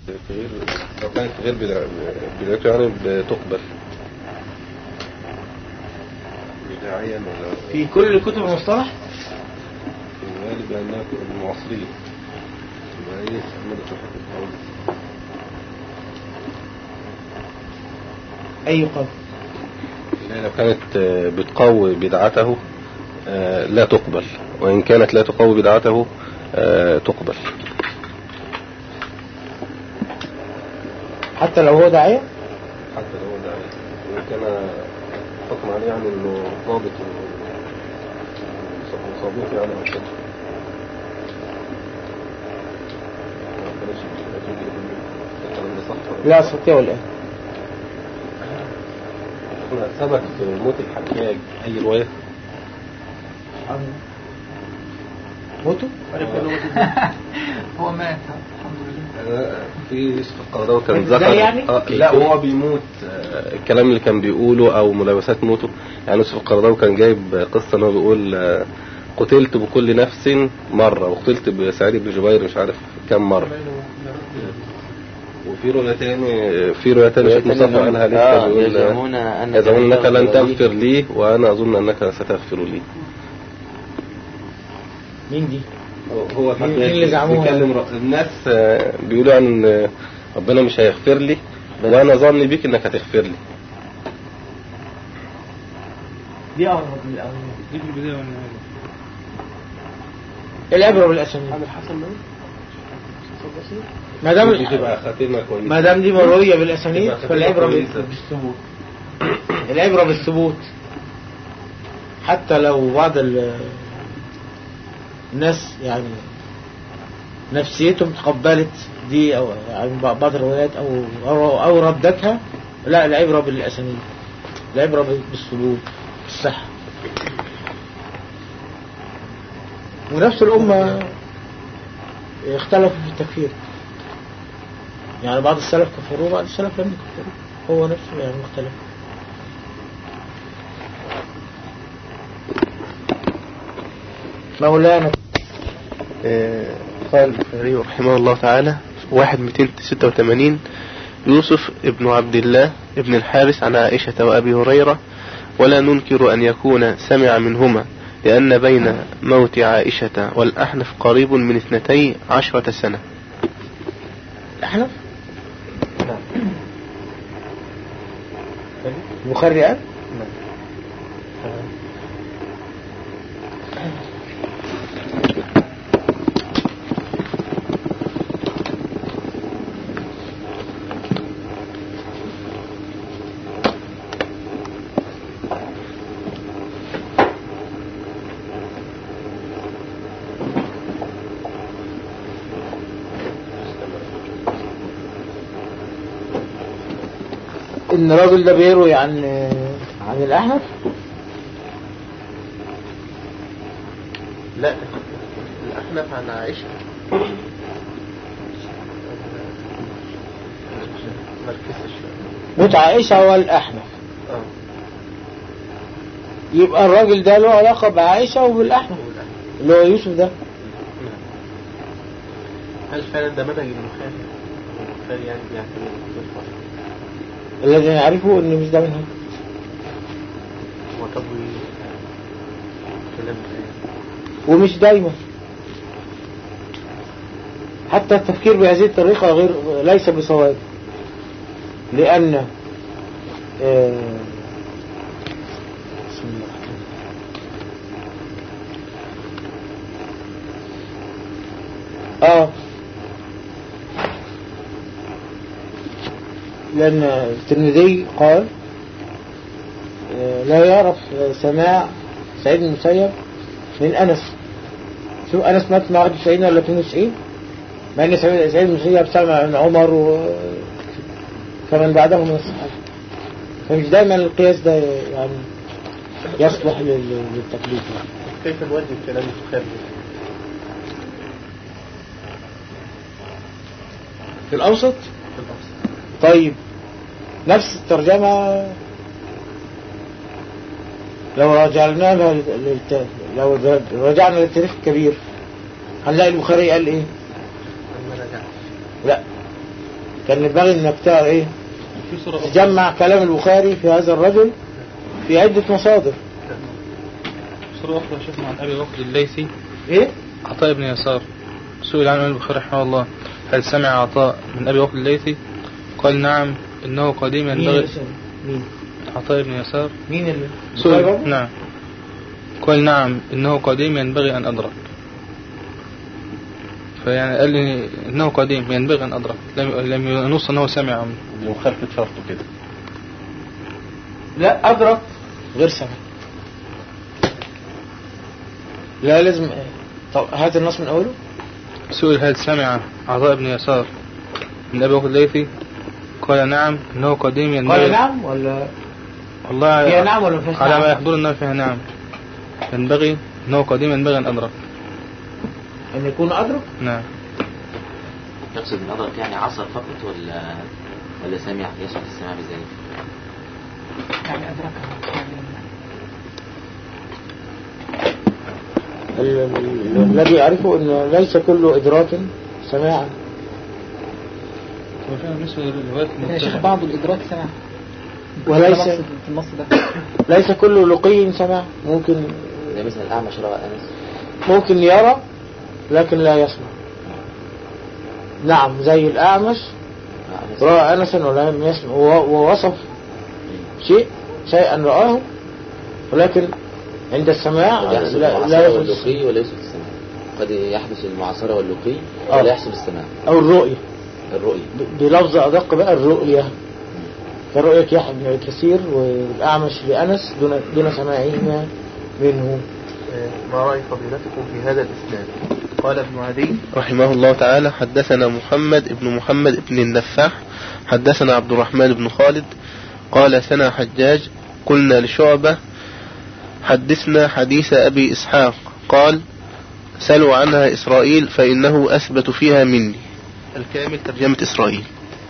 في غير لو كانت غير بدع- بدعته يعني بتقبل بداعيا ولا في كل كتب المصطلح في الغالب لأنها المعاصرين يبقى ايه مدى صحة القول أي قول اللي هي لو كانت آه، بتقوي بدعته آه، لا تقبل وإن كانت لا تقوي بدعته آه، تقبل حتى لو هو داعية حتى لو ده وإن كان حكم عليه يعني إنه ضابط وصابوت يعني أو كده بلاش الكلام ده صح ولا لا أستطيع الآن احنا ثبت في موت الحجاج أي رواية موتوا هو مات الحمد لله أنا في يوسف القرضاوي كان إزاي ذكر يعني؟ آه لا وهو بيموت آه الكلام اللي كان بيقوله او ملابسات موته يعني يوسف القرضاوي كان جايب قصه ان هو بيقول آه قتلت بكل نفس مره وقتلت بسعيد بن جبير مش عارف كم مره وفي روايه تاني في روايه تاني شيخ مصطفى قالها لسه آه، بيقول آه، يزعمون أنك يزعمون انك لن تغفر لي. تغفر لي وانا اظن انك ستغفر لي مين دي هو مين اللي زعموها؟ بيكلم ر- الناس آه، بيقولوا عن آه، ربنا مش هيغفر لي وانا ظني بيك انك هتغفر لي دي أغرب من الأول دي في البداية والنهاية العبرة بالأسانيد عامل حسن منه ما دام دي تبقى خاتمه كويسه ما دام دي مروية بالأسانيد تبقى خاتمة فالعبرة كويسة. بال- بالثبوت العبرة بالثبوت حتى لو بعض ال- الناس يعني نفسيتهم تقبلت دي أو يعني بعض الروايات أو أو, أو ردتها لا العبرة بالأسانيد العبرة بال- بالثبوت بالصحة ونفس الأمة اختلفوا في التكفير يعني بعض السلف كفروه بعض السلف لم يكفروه هو نفسه يعني مختلف مولانا آه، قال البخاري رحمه الله تعالى واحد 286 يوسف ابن عبد الله ابن الحارث عن عائشة وأبي هريرة ولا ننكر أن يكون سمع منهما لأن بين موت عائشة والأحنف قريب من اثنتي عشرة سنة الأحنف البخاري قال ان الراجل ده بيروي عن عن الاحنف لا الأحنف عن عائشة مركزش موت عائشة والاحنف اه يبقى الراجل ده له علاقة بعائشة وبالاحنف اللي هو يوسف ده هل فعلا ده منهج ابن خالد؟ البخاري يعني بيعتمد بالفصل الذي نعرفه ان مش ده منها وتبوي كلام تاني. ومش دايما حتى التفكير بهذه الطريقة غير ليس بصواب لأن آه، بسم الله الرحمن الرحيم. اه لأن الترمذي قال آه، لا يعرف سماع سعيد بن المسيب من أنس شوف أنس مات مع 91 ولا 92 مع أن سعيد سعيد بن المسيب سمع من عمر و فمن بعده من الصحابة فمش دايما القياس ده يعني يصلح لل- للتقليد يعني. كيف نودي كلام البخاري؟ في الأوسط في الأصل طيب نفس الترجمة لو رجعنا لها للت... لو رجعنا للتاريخ الكبير هنلاقي البخاري قال ايه أما رجعت لا كان ينبغي انك تعرف ايه في صورة أخرى تجمع كلام البخاري في هذا الرجل في عدة مصادر صورة أخرى شفنا عن أبي بكر الليثي ايه عطاء بن يسار سئل عن الإمام البخاري رحمه الله هل سمع عطاء من أبي بكر الليثي قال نعم إنه قديم مين ينبغي اللي سأل؟ مين عطاء بن يسار مين اللي سئل نعم قال نعم إنه قديم ينبغي أن أدرك فيعني قال لي إنه قديم ينبغي أن أدرك لم لم ينص أنه سمع منه وخفت شرطه كده لا أدرك غير سمع لا لازم طب هات النص من أوله سئل هل سمع عطاء بن يسار من أبي بكر الليثي قال نعم إنه قديم ينبغي قال نعم ولا والله فيها نعم ولا ما فيهاش على ما نعم؟ يحضر النار فيها نعم ينبغي إنه قديم ينبغي أن أدرك أن يكون أدرك نعم يقصد من أدرك يعني عصر فقط ولا ولا سمع يشرح السماع بذلك يعني أدركها ال- ال- الذي يعرفه أنه ليس كل إدراك سماعا وفيها بالنسبة للروايات يا شيخ بعض الإدراك سمع وليس في النص ده ليس كل لقي سماع ممكن زي مثلا الأعمش روى أنس ممكن يرى لكن لا يسمع نعم زي الأعمش آه، أنس. رأى أنسا ولم يسمع و- ووصف شيء شيئا رآه ولكن عند السماع قد يحصل لا, المعاصرة لا يحدث واللقي ولا يحصل السماع قد يحدث المعاصرة واللقي آه. ولا يحصل السماع أو الرؤية الرؤية ب- بلفظ أدق بقى الرؤية كرؤية يحيى بن كثير والأعمش لأنس دون دون سماعهما منه ما رأي فضيلتكم في هذا الإسناد قال ابن عدي رحمه الله تعالى حدثنا محمد ابن محمد ابن النفاح حدثنا عبد الرحمن بن خالد قال سنا حجاج قلنا لشعبة حدثنا حديث أبي إسحاق قال سلوا عنها إسرائيل فإنه أثبت فيها مني الكامل ترجمة إسرائيل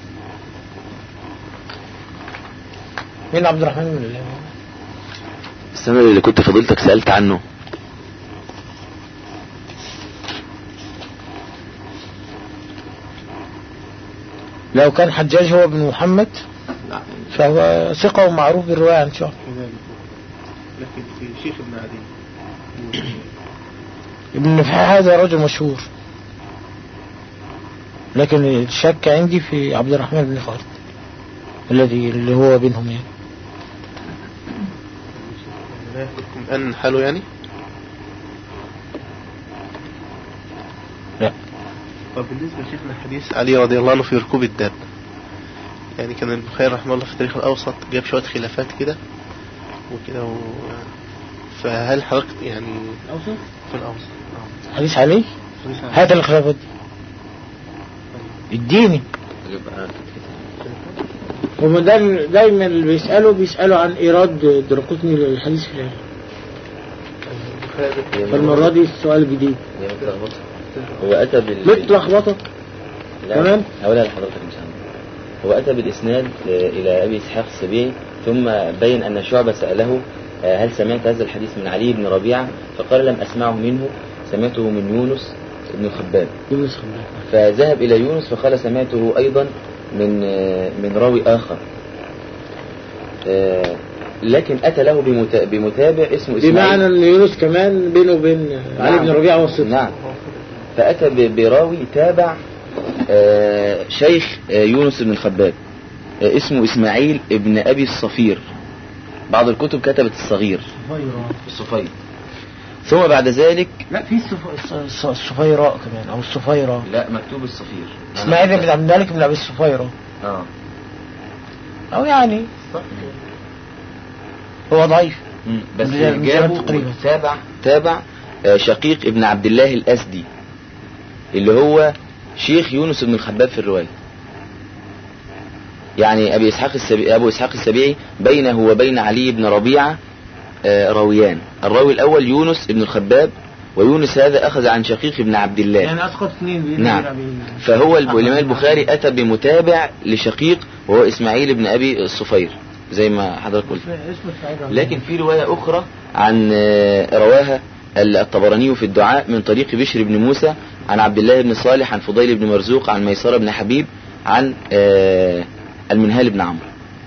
من عبد الرحمن بن الله السنة اللي كنت فضيلتك سألت عنه لو كان حجاج هو ابن محمد فهو ثقة ومعروف بالرواية عن شعب لكن في شيخ ابن عدي ابن نفاح هذا رجل مشهور لكن الشك عندي في عبد الرحمن بن خالد الذي اللي هو بينهم يعني لا يحكم أن حاله يعني لا طب بالنسبة لشيخنا حديث علي رضي الله عنه في ركوب الدابة يعني كان البخاري رحمه الله في التاريخ الأوسط جاب شوية خلافات كده وكده و... فهل حضرتك يعني في الأوسط آه. حديث علي حديث عن- هات الخلافات دي اديني يبقى هما دا- دايما اللي بيسألوا بيسألوا عن إيراد درقطني للحديث في العلم البخاري فالمرة دي السؤال جديد هي متلخبطة هو أتى بال متلخبطة لا، تمام. هقولها لحضرتك إن شاء الله هو أتى بالإسناد آه، إلى أبي إسحاق السبيعي ثم بين أن شعبة سأله آه، هل سمعت هذا الحديث من علي بن ربيعة فقال لم أسمعه منه سمعته من يونس بن خباب يونس خباب فذهب إلى يونس فقال سمعته أيضا من آه، من راوي آخر آه، لكن أتى له بمتا- بمتابع اسمه إسماعيل بمعنى ان يونس كمان بينه وبين علي بن ربيعة وسط نعم فأتى ب- براوي تابع آه، شيخ آه، يونس بن الخباب آه، اسمه إسماعيل ابن أبي الصفير بعض الكتب كتبت الصغير الصفير ثم بعد ذلك لا في الصف- الص- الصفيراء كمان او الصفيرة لا مكتوب الصفير اسماعيل بن عبد الملك بن ابي الصفيرة اه او يعني هو ضعيف مم. بس بزي- بزي جابوا تقريبا. تابع تابع آه، شقيق ابن عبد الله الأسدي اللي هو شيخ يونس بن الخباب في الرواية يعني أبي إسحاق السبيعي أبو إسحاق السبيعي بينه وبين علي بن ربيعة آه، راويان الراوي الأول يونس بن الخباب ويونس هذا أخذ عن شقيق ابن عبد الله يعني اسقط اثنين بين نعم. الأبيين. فهو الب- الإمام البخاري أتى بمتابع لشقيق وهو إسماعيل بن أبي الصفير زي ما حضرتك قلت اسمه اسماعيل لكن في رواية أخرى عن آه، رواها الطبراني في الدعاء من طريق بشر بن موسى عن عبد الله بن صالح عن فضيل بن مرزوق عن ميسرة بن حبيب عن آه، المنهال بن عمرو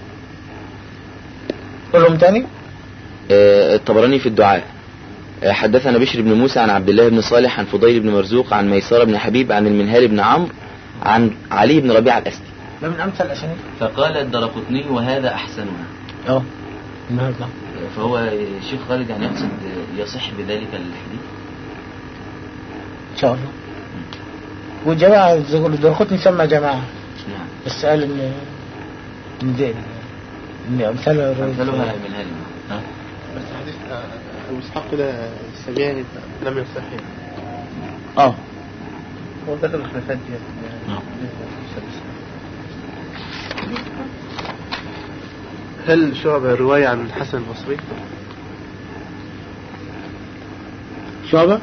كلهم تاني آه، الطبراني في الدعاء آه، حدثنا بشر بن موسى عن عبد الله بن صالح عن فضيل بن مرزوق عن ميسرة بن حبيب عن المنهال بن عمرو عن علي بن ربيعة الأسدي ده من امثل الاسانيد فقال الدرقطني وهذا أحسنها اه النهارده فهو الشيخ خالد يعني يقصد يصح بذلك الحديث ان شاء الله والجماعة الدرقطني سمى جماعة نعم بس قال ان ان دي ان امثالها أمثالها المنهال نعم بس حديث آه، أبو إسحاق كده السجاني لم يصح يعني. اه هو ده الخلافات دي نعم. هل شعبة رواية عن الحسن البصري؟ شعبة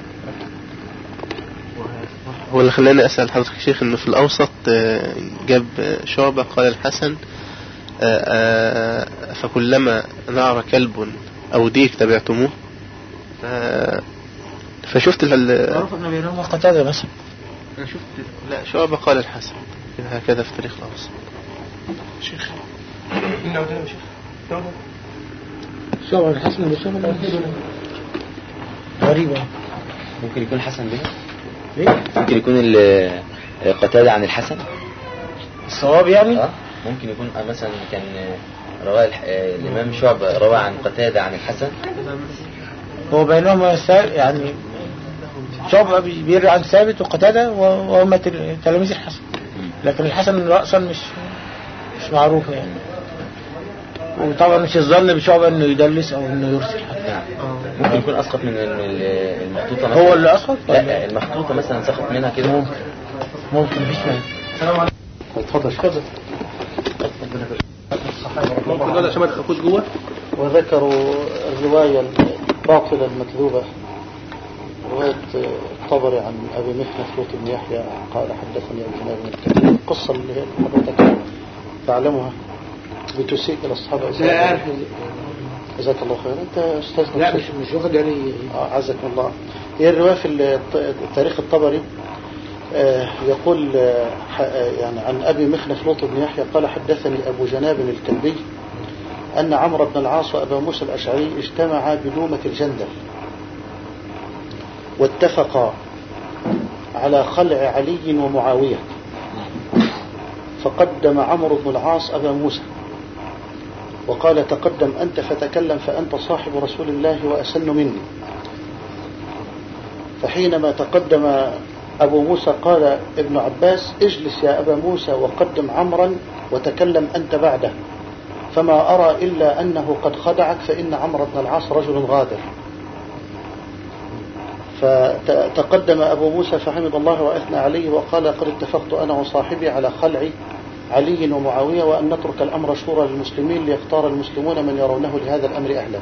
هو اللي خلاني أسأل حضرتك يا شيخ إنه في الأوسط آه، جاب آه، شعبة قال الحسن آه، آه، فكلما نعر كلب أو ديك تبعتموه ف- فشفت ال- معروف انه بينهم قتادة مثلا أنا شفت لا شعبة قال الحسن كده هكذا في تاريخ الأوسط شيخ إنه ده يا شيخ شعبة شعبة الحسن بشعبة غريبة ممكن يكون الحسن به ليه؟ ممكن يكون ال- قتادة عن الحسن الصواب يعني اه ممكن يكون آه، مثلا كان آه، رواه الح- آه، الإمام شعبة روى عن قتادة عن الحسن هو بينهما سا- يعني شعبة بي- بيروي عن ثابت وقتادة و- وهم تل- تلاميذ الحسن لكن الحسن رأسا مش مش معروف يعني وطبعا مش الظن بشعبة انه يدلس او انه يرسل حد نعم ممكن يكون أسقط من ال- ال- المخطوطة مثلا هو اللي اسقط ولا لا المخطوطة مثلا سقط منها كده ممكن ممكن مفيش مانع اتفضل اتفضل ممكن نقعد عشان ما تخافوش جوه وذكروا الرواية الباطلة المكذوبة رواية الطبري عن أبي مخنف لوط بن يحيى قال حدثني أبو جناب بن الكثير القصة اللي هي حضرتك تعلمها بتسيء إلى الصحابة لا أعرف جزاك الله خير أنت أستاذنا لا الشيخ. مش مش واخد يعني آه، عزكم الله هي الرواية في الت- تاريخ الطبري آه، يقول آه، ح- آه، يعني عن أبي مخنف لوط بن يحيى قال حدثني أبو جناب الكلبي أن عمرو بن العاص وأبا موسى الأشعري اجتمعا بدومة الجندل واتفقا على خلع علي ومعاوية فقدم عمرو بن العاص أبا موسى وقال تقدم أنت فتكلم فأنت صاحب رسول الله وأسن مني فحينما تقدم أبو موسى قال ابن عباس اجلس يا أبا موسى وقدم عمرا وتكلم أنت بعده فما أرى إلا أنه قد خدعك فإن عمرو بن العاص رجل غادر فتقدم أبو موسى فحمد الله وأثنى عليه وقال قد اتفقت أنا وصاحبي على خلع علي ومعاوية وأن نترك الأمر شورى للمسلمين ليختار المسلمون من يرونه لهذا الأمر أهلا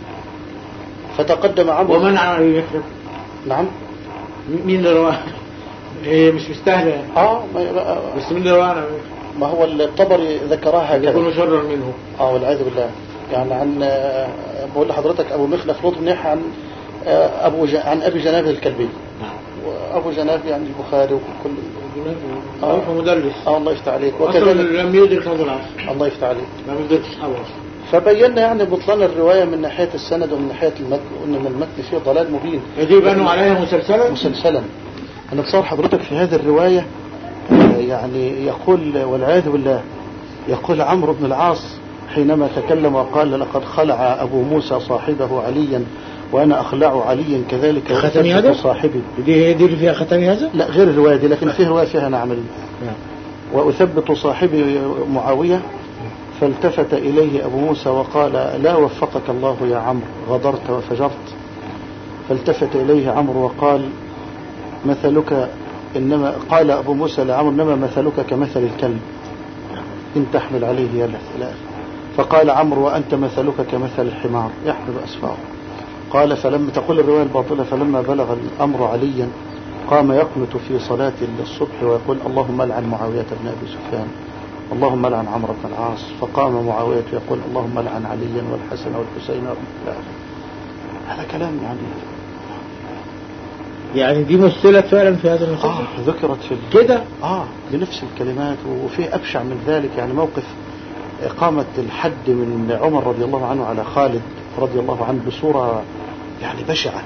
فتقدم عمرو ومنع يكذب نعم مين اللي رواه؟ هي مش مستاهلة يعني. آه ما, بس مين اللي رواه ما هو الطبري ذكرها يكون هكذا مشرر منه اه والعياذ بالله يعني عن آه، بقول لحضرتك ابو مخلف لوط بن يحيى عن آه، ابو ج... عن ابي جناب الكلبي وابو جناب يعني البخاري وكل معروف مدلس اه الله يفتح عليك اصلا وكذلك لم يدرك هذا العصر الله يفتح عليك لم يدرك اصحابه اصلا فبينا يعني بطلان الروايه من ناحيه السند ومن ناحيه المتن وان من المتن فيه ضلال مبين دي بنوا عليها مسلسلا مسلسلا أنا بصور حضرتك في هذه الرواية آه، يعني يقول والعياذ بالله يقول عمرو بن العاص حينما تكلم وقال لقد خلع أبو موسى صاحبه عليا وأنا أخلع عليا كذلك ختمي وأثبت هذا؟ صاحبي دي هي دي اللي فيها ختامي هذا؟ لا غير الرواية دي لكن فيه رواية فيها نعم نعم. وأثبت صاحبي معاوية فالتفت إليه أبو موسى وقال لا وفقك الله يا عمرو غدرت وفجرت فالتفت إليه عمرو وقال مثلك إنما قال أبو موسى لعمرو إنما مثلك كمثل الكلب إن تحمل عليه يلهث إلى آخره. فقال عمرو وأنت مثلك كمثل الحمار يحمل أسفاره قال فلما تقول الرواية الباطلة فلما بلغ الأمر عليا قام يقنت في صلاة الصبح ويقول اللهم لعن معاوية بن أبي سفيان اللهم لعن عمرو بن العاص فقام معاوية يقول اللهم لعن عليا والحسن والحسين إلى آخره. هذا كلام يعني يعني دي مثلت فعلا في هذا المسلسل آه ذكرت في ال- كده آه بنفس الكلمات وفي أبشع من ذلك يعني موقف إقامة الحد من عمر رضي الله عنه على خالد رضي الله عنه بصورة يعني بشعة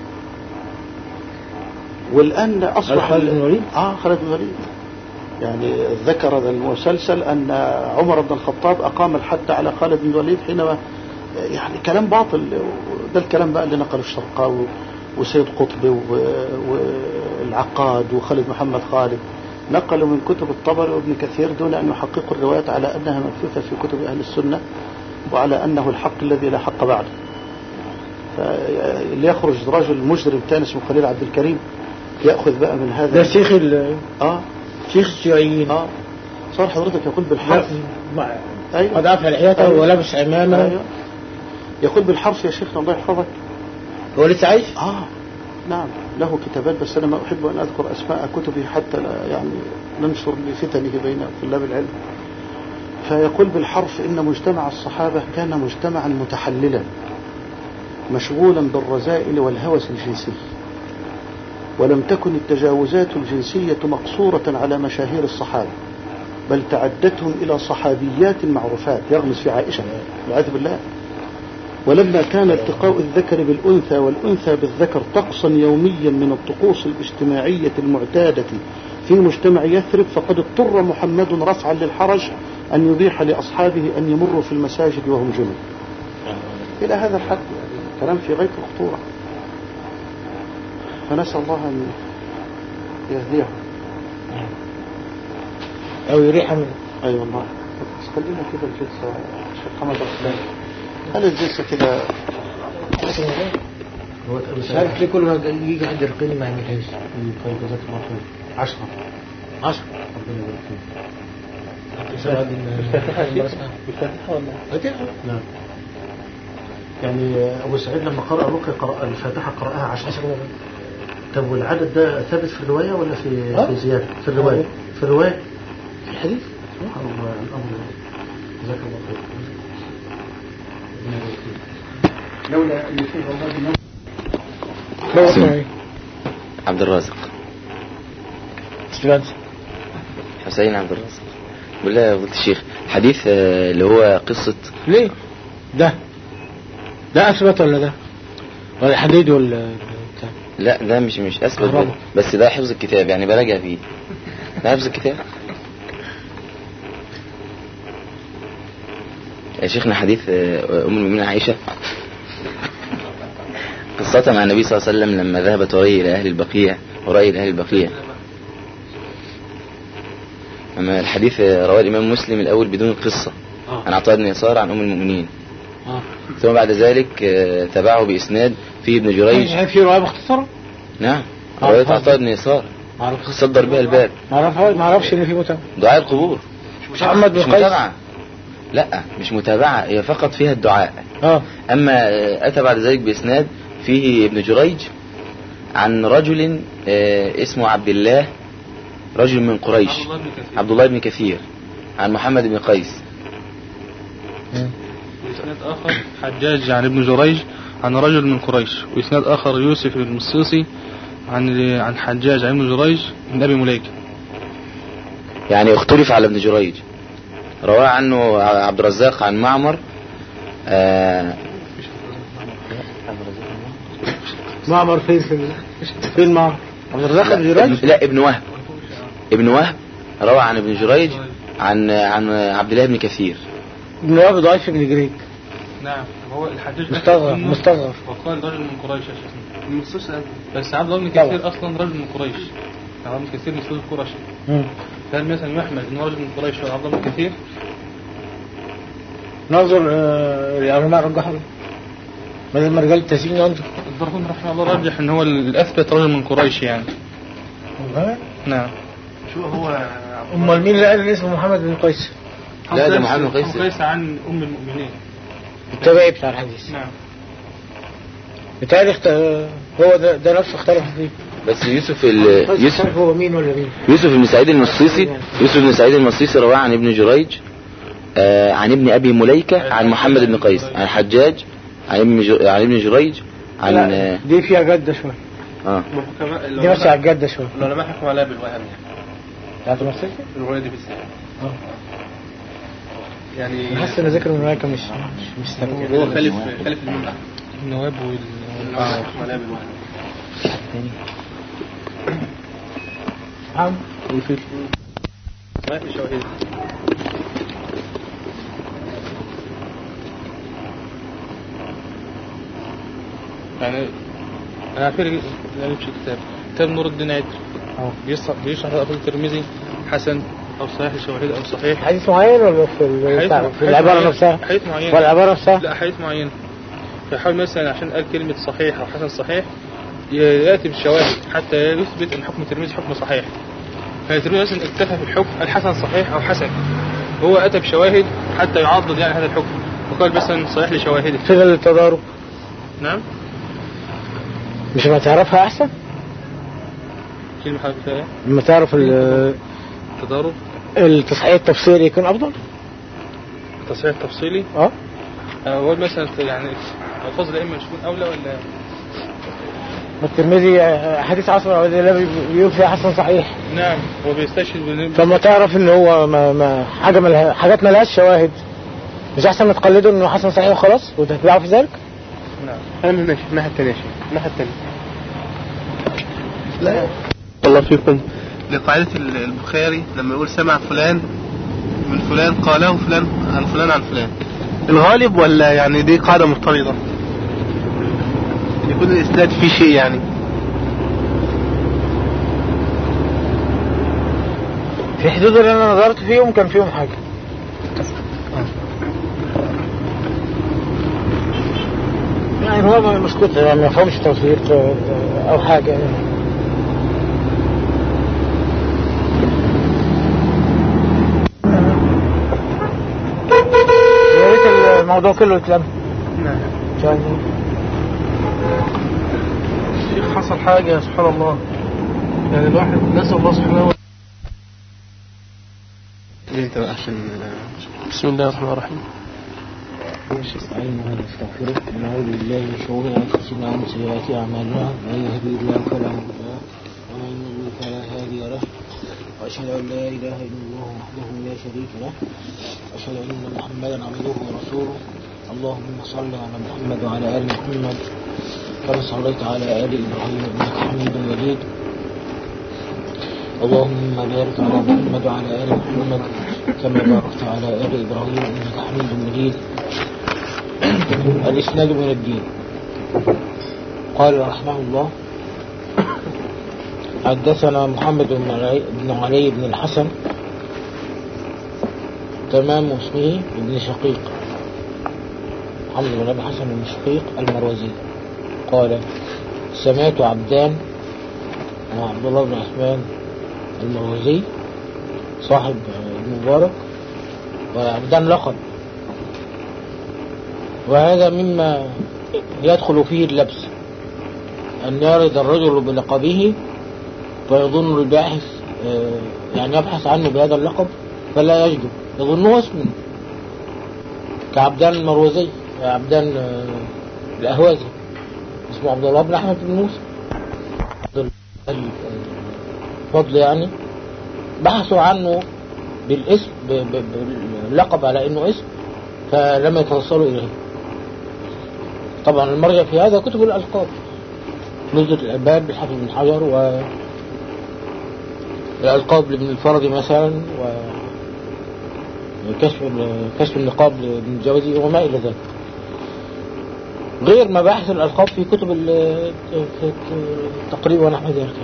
والآن أصبح خالد بن الوليد؟ آه خالد بن الوليد يعني ذكر المسلسل أن عمر بن الخطاب أقام الحد على خالد بن الوليد حينما يعني كلام باطل ده الكلام بقى اللي نقله الشرقاوي وسيد قطب و- والعقاد وخالد محمد خالد نقلوا من كتب الطبري وابن كثير دون أن يحققوا الروايات على أنها مبثوثة في كتب أهل السنة وعلى أنه الحق الذي لا حق بعده ليخرج رجل مجرم ثاني اسمه خليل عبد الكريم يأخذ بقى من هذا ده شيخ ال- آه شيخ الشيوعيين آه صار حضرتك يقول بالحرف مع- أيوة. قد عفى لحيته أيوة. ولبس عمامه أيوة. يقول بالحرف يا شيخنا الله يحفظك هو لسه عايش؟ آه نعم له كتابات بس أنا ما أحب أن أذكر أسماء كتبه حتى لا يعني ننشر لفتنه بين طلاب العلم فيقول بالحرف إن مجتمع الصحابة كان مجتمعا متحللا مشغولا بالرذائل والهوس الجنسي ولم تكن التجاوزات الجنسية مقصورة على مشاهير الصحابة بل تعدتهم إلى صحابيات معروفات يغمس في عائشة والعياذ بالله ولما كان التقاء الذكر بالأنثى والأنثى بالذكر طقسا يوميا من الطقوس الاجتماعية المعتادة في مجتمع يثرب فقد اضطر محمد رفعا للحرج أن يبيح لأصحابه أن يمروا في المساجد وهم جنب إلى هذا الحد يعني كلام في غاية الخطورة فنسأل الله أن يهديهم أو يريح منه أي أيوة والله بس خلينا كده الجلسة شيخ حمد الرحمن هل الجلسة كده مش عارف ليه كل ما يجي حد يرقيني ما يعملهاش طيب جزاك الله خير عشرة 10 ربنا يبارك فيك الفاتحة بالفاتحة ولا فاتحة لا يعني أبو سعيد لما قرأ رقية قرأ الفاتحة قرأها عشرة طب والعدد ده ثابت في الرواية ولا في آه. في زيادة في الرواية في الرواية الحديث سبحان الله الأمر جزاك الله خير ربنا يبارك فيك. لولا أن يكون الله بنا هو اسمه. اسمه ايه؟ عبد الرازق سليمان حسين عبد الرازق بالله يا فضيلة الشيخ حديث آه، اللي هو قصة ليه؟ ده ده اثبت ولا ده؟ ولا الحديد ولا بتاع؟ لا ده مش مش اثبت كهرباء. بس ده حفظ الكتاب يعني براجع فيه ده حفظ الكتاب يا شيخنا حديث آه، ام المؤمنين عائشه قصتها مع النبي صلى الله عليه وسلم لما ذهبت وري الى اهل البقيع وري الى اهل البقيع اما الحديث آه، رواه الامام مسلم الاول بدون القصه عن عطاء بن يسار عن ام المؤمنين اه ثم بعد ذلك آه، تبعه باسناد فيه ابن جريج هل في رواية مختصرة؟ نعم آه، روايه فضل. عطاء بن يسار ما اعرفش صدر بها الباب ما اعرفش ما اعرفش ان في متابعة دعاء القبور محمد بن مش قيس متابعة لا مش متابعة هي فقط فيها الدعاء اه أما آه، أتى بعد ذلك بإسناد فيه ابن جريج عن رجل آه، اسمه عبد الله رجل من قريش عبد الله بن كثير. عبد الله بن كثير عن محمد بن قيس وإسناد آخر حجاج عن ابن جريج عن رجل من قريش وإسناد آخر يوسف بن المصيصي عن عن حجاج عن ابن جريج من أبي مليكة يعني اختلف على ابن جريج رواه عنه عبد الرزاق عن معمر آه، معمر فين فين فين معمر؟ عبد الرزاق بن لا, جريج؟ ابن- لا ابن وهب ابن وهب روى عن ابن جريج عن عن عبد الله بن كثير ابن وهب ضعيف ابن جريج نعم هو الحجاج مستغرب مستغرب وقال رجل من قريش يا شيخنا النصوص قال بس عبد الله بن طبعا. كثير أصلا رجل من قريش عبد الله بن كثير مسؤول قرشي مم. فهل مثلا يحمل أنه رجل من قريش ولا عبد الله بن كثير ننظر آه، العلماء رجحوا له بدل ما رجال التسجيل ننظر الضربون رحمه الله رجح أن هو الأثبت رجل من قريش يعني ها؟ نعم شو هو امال مين اللي قال ان اسمه محمد بن قيس؟ لا، ده قيس- محمد بن قيس. محمد قيس عن أم المؤمنين التابعي بتاع الحديث نعم بالتالي اخت... هو ده, ده نفسه اختلف فيه بس يوسف ال... قيس يوسف اختلف هو مين ولا مين؟ يوسف بن سعيد المصيصي يوسف بن سعيد المصيصي رواه عن ابن جريج آه عن ابن ابي مليكه عن محمد بن قيس عن حجاج عن ابن ج... عن ابن جريج عن لا، آه دي فيها جدة شوية اه محكمة دي ماشية على الجدة شوية العلماء حكموا عليها بالوهم يعني بتاعت المرسية الرواية دي بالذات اه يعني أنا حاسس إن ذكر الملائكة مش مش مش ثابت هو خالف خالف الإمام أحمد النواب وال العلماء حكموا عليها بالوهم نعم ما في شواهد يعني انا فاكر لا مش كتاب كتاب نور الدين عدل اه بيشرح بيشرح لقطة الترمذي حسن او صحيح لشواهد او صحيح حديث معين ولا في ال- حديث بتاع- مع- في حديث العبارة معين- نفسها حديث معين ولا العبارة نفسها لا حديث معين فيحاول مثلا عشان قال كلمة صحيح أو حسن صحيح ي- يأتي بالشواهد حتى يثبت أن حكم الترمذي حكم صحيح فالترمذي مثلا اكتفى في الحكم الحسن صحيح أو حسن هو أتى بشواهد حتى يعضد يعني هذا الحكم وقال مثلا صحيح لشواهده فين التضارب نعم مش ما تعرفها أحسن كلمة حضرتك فيها إيه؟ لما تعرف ال- تضارب التصحيح التفسيري يكون أفضل تصحيح تفصيلي اه أول مثلا يعني ألفاظ الأئمة مش تكون أولى ولا الترمذي آه، حديث عصر أو لا بيقول فيها حسن صحيح نعم هو بيستشهد بال- فما تعرف ان هو ما ما حاجه ملها حاجات ما لهاش شواهد مش احسن ما تقلده انه حسن صحيح وخلاص وتتبعه في ذلك نعم انا من ماشي الناحيه الثانيه يا شيخ الناحيه الثانيه لا الله فيكم لقاعدة ال- البخاري لما يقول سمع فلان من فلان قاله فلان عن فلان عن فلان الغالب ولا يعني دي قاعدة مضطردة يكون الإسناد فيه شيء يعني في حدود اللي انا نظرت فيهم كان فيهم حاجه يعني هو ما- مش كتر يعني ما فهمش توفير آه، او حاجه يعني. يا ريت الموضوع كله يتلم نعم عشان الشيخ حصل حاجة سبحان الله يعني الواحد نسأل الله سبحانه وتعالى انت بقى عشان بسم الله الرحمن الرحيم نستعين ونستغفره ونعوذ بالله من شرور انفسنا ومن سيئات اعمالنا من يهدي الله فلا مضل له ومن يضلل فلا هادي له واشهد ان لا اله الا الله وحده لا شريك له واشهد ان محمدا عبده ورسوله اللهم صل على محمد وعلى ال محمد كما صليت على ال ابراهيم انك حميد مجيد اللهم بارك على محمد وعلى ال محمد كما باركت على ال ابراهيم انك حميد مجيد الإسناد من الدين قال رحمه الله حدثنا محمد بن علي بن, علي بن الحسن تمام اسمه ابن شقيق محمد بن أبي حسن بن شقيق المروزي قال سمعت عبدان وعبد الله بن عثمان المروزي صاحب ابن مبارك وعبدان لقب وهذا مما يدخل فيه اللبس أن يرد الرجل بلقبه فيظن الباحث آه، يعني يبحث عنه بهذا اللقب فلا يجده يظنه اسما كعبدان المروزي عبدان آه، الأهوازي اسمه عبد الله بن أحمد بن موسى عبد الله فضل يعني بحثوا عنه بالاسم ب- ب- باللقب على انه اسم فلم يتوصلوا اليه طبعا المرجع في هذا كتب الألقاب نزلة الألباب لحافظ بن حجر و الألقاب لابن الفرج مثلا و وكشف كشف النقاب لابن الجوزي وما إلى ذلك غير مباحث الألقاب في كتب ال- في التقريب ونحو ذلك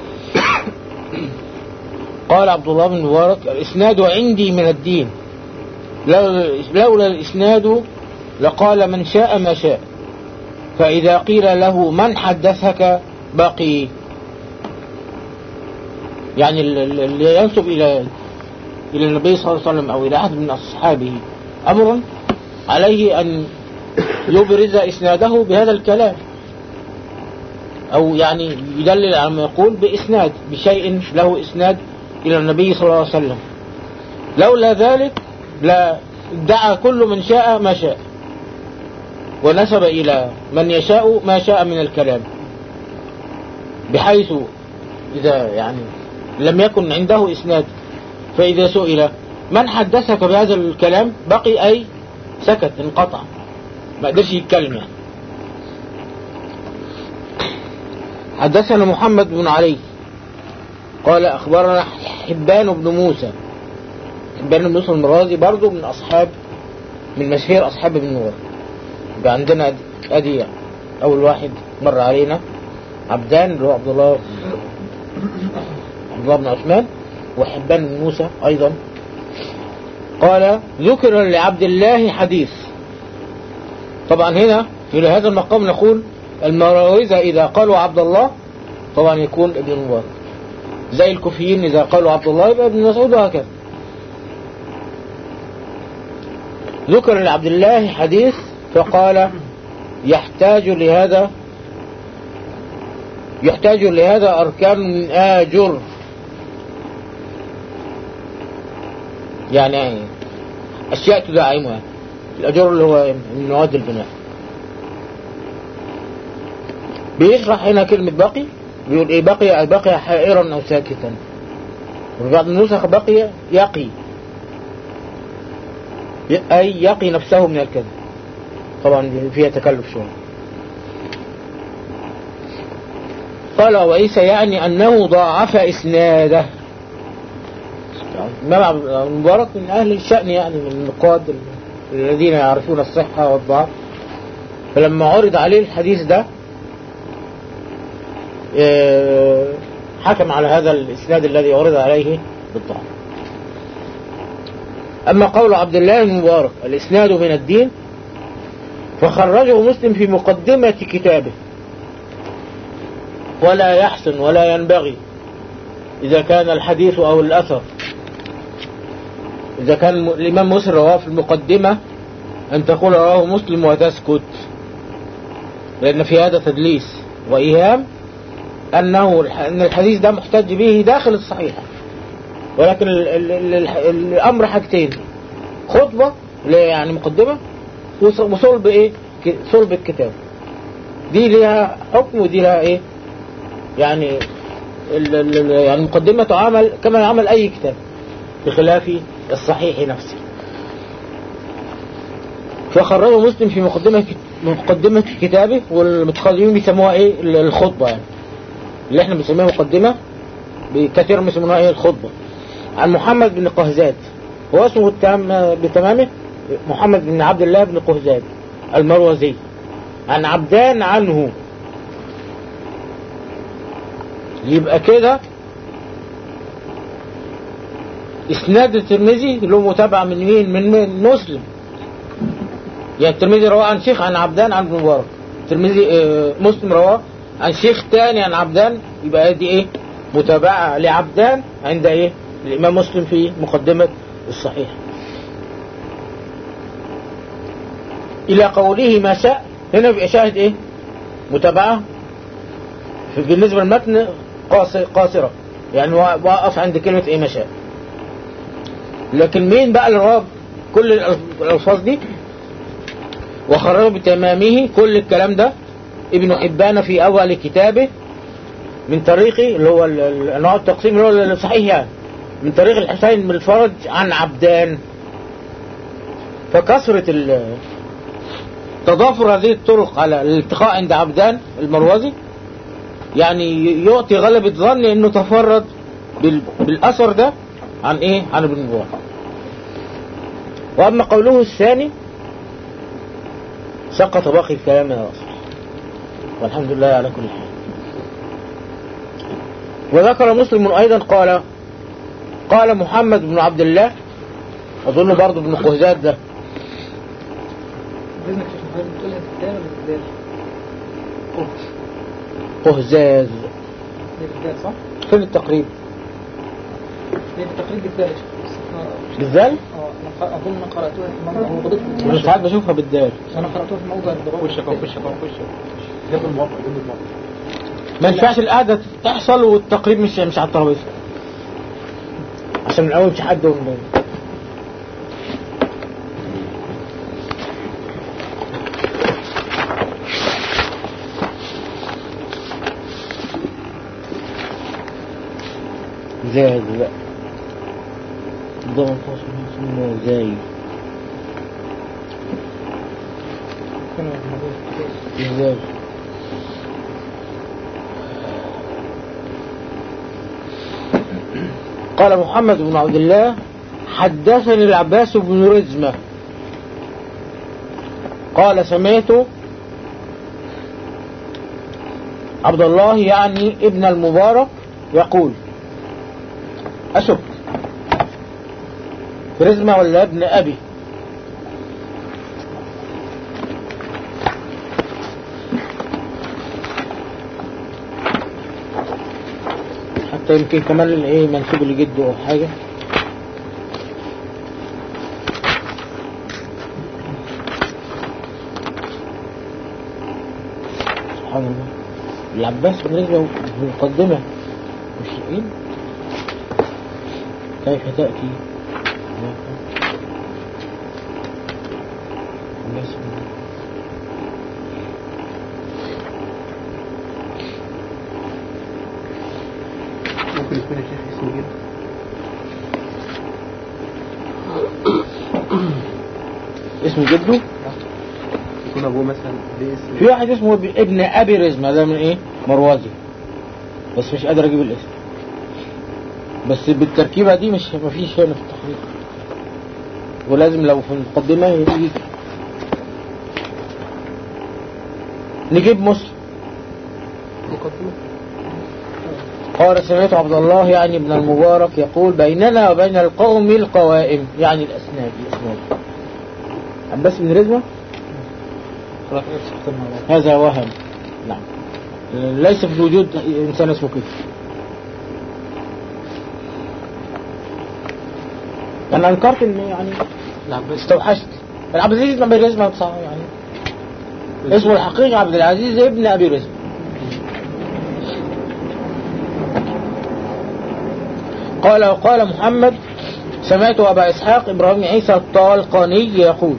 قال عبد الله بن مبارك الإسناد عندي من الدين لولا لولا الإسناد لقال من شاء ما شاء فإذا قيل له من حدثك بقي يعني ال- ال- اللي ينسب إلى إلى النبي صلى الله عليه وسلم أو إلى أحد من أصحابه أمرا عليه أن يبرز إسناده بهذا الكلام أو يعني يدلل على ما يقول بإسناد بشيء له إسناد إلى النبي صلى الله عليه وسلم لولا ذلك لا ادعى كل من شاء ما شاء ونسب إلى من يشاء ما شاء من الكلام بحيث إذا يعني لم يكن عنده إسناد فإذا سئل من حدثك بهذا الكلام بقي أي سكت انقطع ما قدرش يتكلم يعني حدثنا محمد بن علي قال أخبرنا حبان بن موسى حبان بن موسى المرازي برضو من أصحاب من مشهير أصحاب ابن نور يبقى عندنا أدي- أدي أول واحد مر علينا عبدان اللي هو عبد الله عبد الله بن عثمان وحبان بن موسى أيضا قال ذكر لعبد الله حديث طبعا هنا في هذا المقام نقول المراوزة إذا قالوا عبد الله طبعا يكون ابن المبارك زي الكوفيين إذا قالوا عبد الله يبقى ابن مسعود وهكذا ذكر لعبد الله حديث فقال يحتاج لهذا يحتاج لهذا أركان من آجر يعني أشياء تدعمها الأجر اللي هو من مواد البناء بيشرح هنا كلمة بقي بيقول إيه بقي بقي حائرا أو ساكتا وفي بعض النسخ بقي يقي ي- أي يقي نفسه من الكذب طبعا فيها تكلف شوية قال وعيسى يعني أنه ضاعف إسناده الإمام عبد المبارك من أهل الشأن يعني من النقاد الذين يعرفون الصحة والضعف فلما عرض عليه الحديث ده آه، حكم على هذا الإسناد الذي عرض عليه بالضعف أما قول عبد الله بن مبارك الإسناد من الدين فخرجه مسلم في مقدمة كتابه ولا يحسن ولا ينبغي إذا كان الحديث أو الأثر إذا كان م- الإمام مسلم رواه في المقدمة أن تقول رواه مسلم وتسكت لأن في هذا تدليس وإيهام أنه الح- أن الحديث ده محتج به داخل الصحيح ولكن ال ال ال ال الأمر حاجتين خطبة اللي هي يعني مقدمة وص- وصلب إيه ك- صلب الكتاب دي ليها حكم ودي لها إيه يعني ال ال ال- يعني المقدمة تعامل كما يعمل أي كتاب بخلاف الصحيح نفسه فخرجه مسلم في مقدمة مقدمة كتابه والمتقدمين بيسموها ايه الخطبة يعني اللي احنا بنسميها مقدمة كثير بيسموها ايه الخطبة عن محمد بن قهزاد هو اسمه التام بتمامه محمد بن عبد الله بن قهزاد المروزي عن عبدان عنه يبقى كده اسناد الترمذي له متابعة من مين من, من مسلم يعني الترمذي رواه عن شيخ عن عبدان عن ابن مبارك الترمذي آه، مسلم رواه عن شيخ تاني عن عبدان يبقى دي ايه متابعة لعبدان عند ايه الامام مسلم في مقدمة الصحيح الى قوله ما شاء هنا بيبقى شاهد ايه متابعة في- بالنسبة للمتن قاص- قاصرة يعني وقف عند كلمة ايه ما شاء لكن مين بقى اللي رواه كل الألف- الألفاظ دي وخرجه بتمامه كل الكلام ده ابن حبان في أول كتابه من طريقي اللي هو ال- ال- أنواع التقسيم اللي هو الصحيح يعني من طريق الحسين بن الفرج عن عبدان فكثرة ال- تضافر هذه الطرق على الالتقاء عند عبدان المروزي يعني يعطي غلبة ظن انه تفرد بال- بالاثر ده عن ايه عن ابن مبارك واما قوله الثاني سقط باقي الكلام يا أصح والحمد لله على كل حال وذكر مسلم أيضا قال قال محمد بن عبد الله أظن برضه بن قهزاد ده بإذنك يا شيخ محمد بتقولها بالدال ولا بالدال؟ قهزاز هي بالدال صح؟ فين التقريب هي بالتقريب بالدال يا شيخ بس إحنا- بالذال اه أنا ق- أظن أنا قرأتها في موضع هو غلطت في أنا الموضع. ساعات بشوفها بالدال أنا قرأتها في موضع الضرورة خشك خشك خشك جنب الموقع جنب الموقع ما ينفعش القعدة تحصل والتقريب مش مش على الترابيزة عشان من الأول مش حد ومن زاد لا ده منفصل اسمه زاي زاي قال محمد بن عبد الله حدثني العباس بن رزمة قال سمعت عبد الله يعني ابن المبارك يقول أشك رزمة ولا ابن أبي حتى يمكن كمان الايه منسوب لجده او حاجة سبحان الله العباس بن رزمة في المقدمة مش ايه كيف تأتي عباس بن ممكن يكون الشيخ اسمه جد اسم جده يكون ابوه مثلا ليه اسم في واحد اسمه اب- ابن ابي رزمة ده من ايه مروزي بس مش قادر اجيب الاسم بس بالتركيبة دي مش مفيش هنا في التحقيق ولازم لو في المقدمة يجي نجيب مسلم مقدمة قال سمعت عبد الله يعني ابن المبارك يقول بيننا وبين القوم القوائم يعني الأسناد الأسناد عباس بن رزمة هذا وهم نعم ليس في الوجود إنسان اسمه كده أنا أنكرت إن يعني استوحشت عبد العزيز بن أبي رزمة صح يعني اسمه الحقيقي عبد العزيز ابن أبي رزمة قال وقال محمد سمعت أبا إسحاق إبراهيم عيسى الطالقاني يقول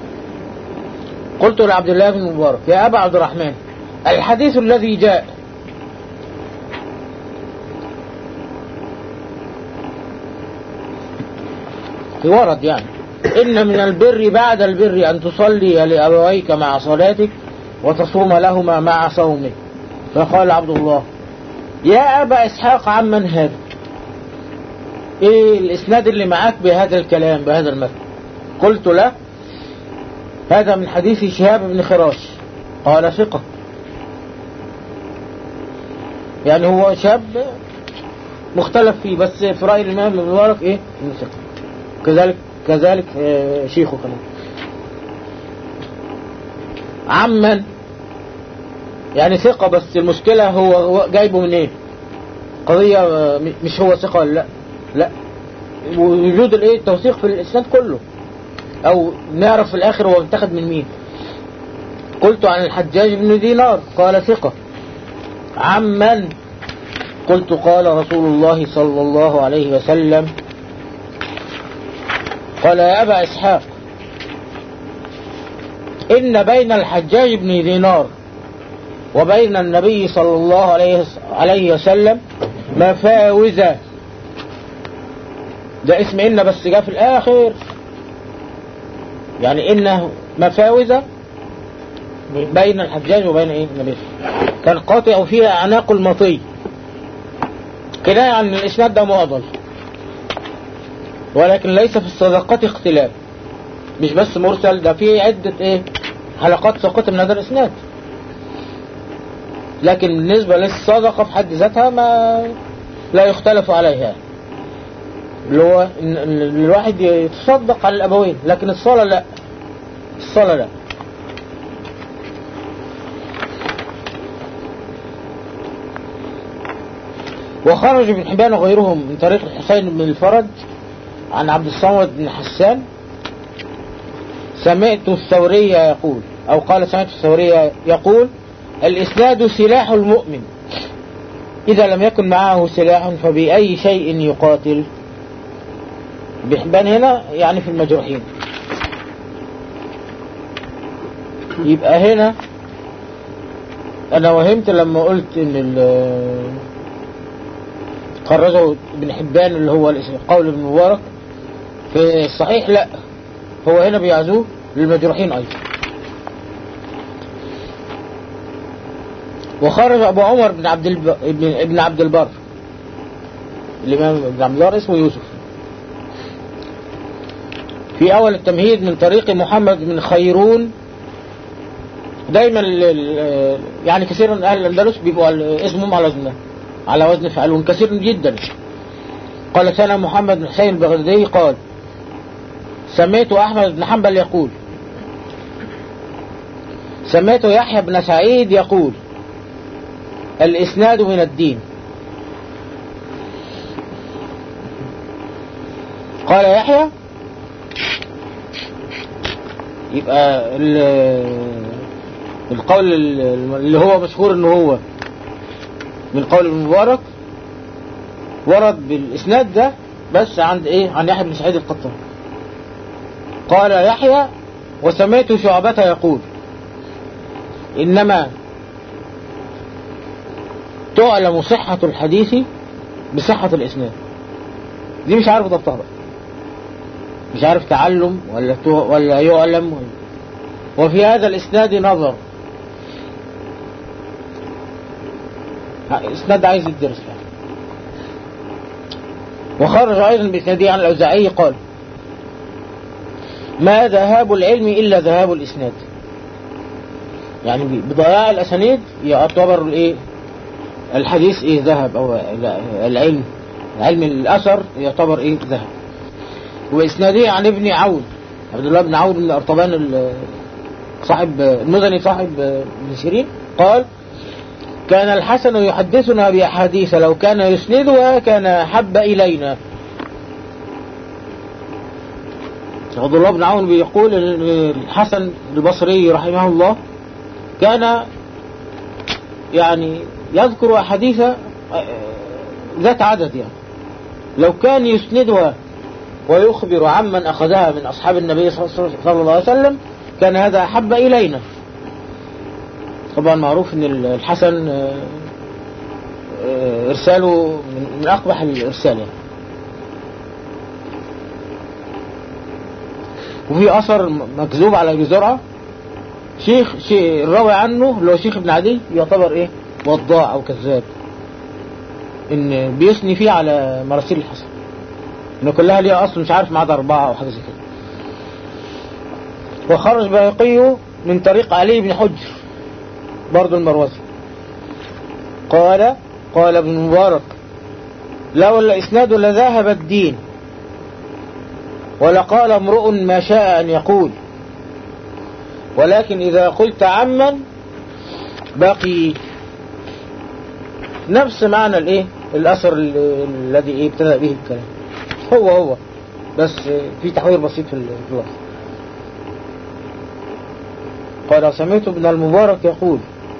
قلت لعبد الله بن المبارك يا أبا عبد الرحمن الحديث الذي جاء ورد يعني إن من البر بعد البر أن تصلي لأبويك مع صلاتك وتصوم لهما مع صومك فقال عبد الله يا أبا إسحاق عمن هذا ايه الاسناد اللي معاك بهذا الكلام بهذا المثل قلت له هذا من حديث شهاب بن خراش قال ثقة يعني هو شاب مختلف فيه بس في رأي الإمام ابن مبارك ايه انه ثقة كذلك كذلك آه، شيخه كمان عمن يعني ثقة بس المشكلة هو هو جايبه منين إيه؟ قضية آه، م- مش هو ثقة ولا لا لا وجود الايه التوثيق في الاسناد كله او نعرف في الاخر هو اتخذ من مين قلت عن الحجاج بن دينار قال ثقة عمن قلت قال رسول الله صلى الله عليه وسلم قال يا أبا إسحاق إن بين الحجاج بن دينار وبين النبي صلى الله عليه عليه وسلم مفاوزة ده اسم إن بس جاء في الآخر يعني إنه مفاوزة بين الحجاج وبين إيه النبي كان قاطع فيها أعناق المطي كناية عن الإسناد ده معضل ولكن ليس في الصدقات اختلاف مش بس مرسل ده فيه عدة ايه حلقات سقط من هذا الإسناد لكن بالنسبة للصدقة في حد ذاتها ما لا يختلف عليها اللي هو إن إن الواحد يتصدق على الأبوين لكن الصلاة لا الصلاة لا وخرج ابن حبان وغيرهم من طريق الحسين بن الفرج عن عبد الصمد بن حسان سمعت الثورية يقول أو قال سمعت الثورية يقول الإسناد سلاح المؤمن إذا لم يكن معه سلاح فبأي شيء يقاتل بحبان هنا يعني في المجروحين يبقى هنا أنا وهمت لما قلت إن ال- خرجه ابن حبان اللي هو قول ابن مبارك في الصحيح لا هو هنا بيعزوه للمجروحين أيضا وخرج أبو عمر بن عبد الب... ابن... ابن عبد البر الإمام ابن عبد البر اسمه يوسف في أول التمهيد من طريق محمد بن خيرون دايما ال- ال- يعني كثيرا من أهل الأندلس بيبقوا على- اسمهم على وزن على وزن فعلون كثير جدا قال سنة محمد بن حسين البغدادي قال سميت أحمد بن حنبل يقول سميت يحيى بن سعيد يقول الإسناد من الدين قال يحيى يبقى ال- القول ال- اللي هو مشهور انه هو من قول ابن مبارك ورد بالاسناد ده بس عند ايه عن يحيى بن سعيد القطان قال يحيى وسمعت شعبة يقول انما تعلم صحة الحديث بصحة الاسناد دي مش عارف ضبطها بقى مش عارف تعلم ولا تو- ولا يعلم ولا وفي هذا الاسناد نظر ها، الاسناد عايز يدرس يعني وخرج ايضا باسناده عن الاوزاعي قال ما ذهاب العلم الا ذهاب الاسناد يعني ب- بضياع الاسانيد يعتبر الايه الحديث ايه ذهب او لا، العلم علم الاثر يعتبر ايه ذهب وإسناده عن ابن عون عبد الله بن عون بن أرطبان ال- صاحب المدني صاحب ابن سيرين قال كان الحسن يحدثنا بأحاديث لو كان يسندها كان أحب إلينا عبد الله بن عون بيقول إن الحسن البصري رحمه الله كان يعني يذكر أحاديث آه، ذات عدد يعني لو كان يسندها ويخبر عمن أخذها من أصحاب النبي صلى الله عليه وسلم كان هذا أحب إلينا طبعا معروف أن الحسن آه، آه، إرساله من- من أقبح الإرسال يعني. وفي أثر م- مكذوب على أبي زرعة شيخ شيء الراوي عنه اللي هو شيخ ابن عدي يعتبر إيه وضاع أو كذاب إن بيثني فيه على مراسيل الحسن ان كلها ليها اصل مش عارف ما عدا اربعه او حاجه زي كده وخرج بيقي من طريق علي بن حجر برضه المروزي قال قال ابن مبارك لولا الاسناد لذهب الدين ولقال امرؤ ما شاء ان يقول ولكن اذا قلت عمن بقي نفس معنى الايه الاثر ال- الذي ايه ابتدأ به الكلام هو هو بس في تحوير بسيط في اللفظ قال سمعت ابن المبارك يقول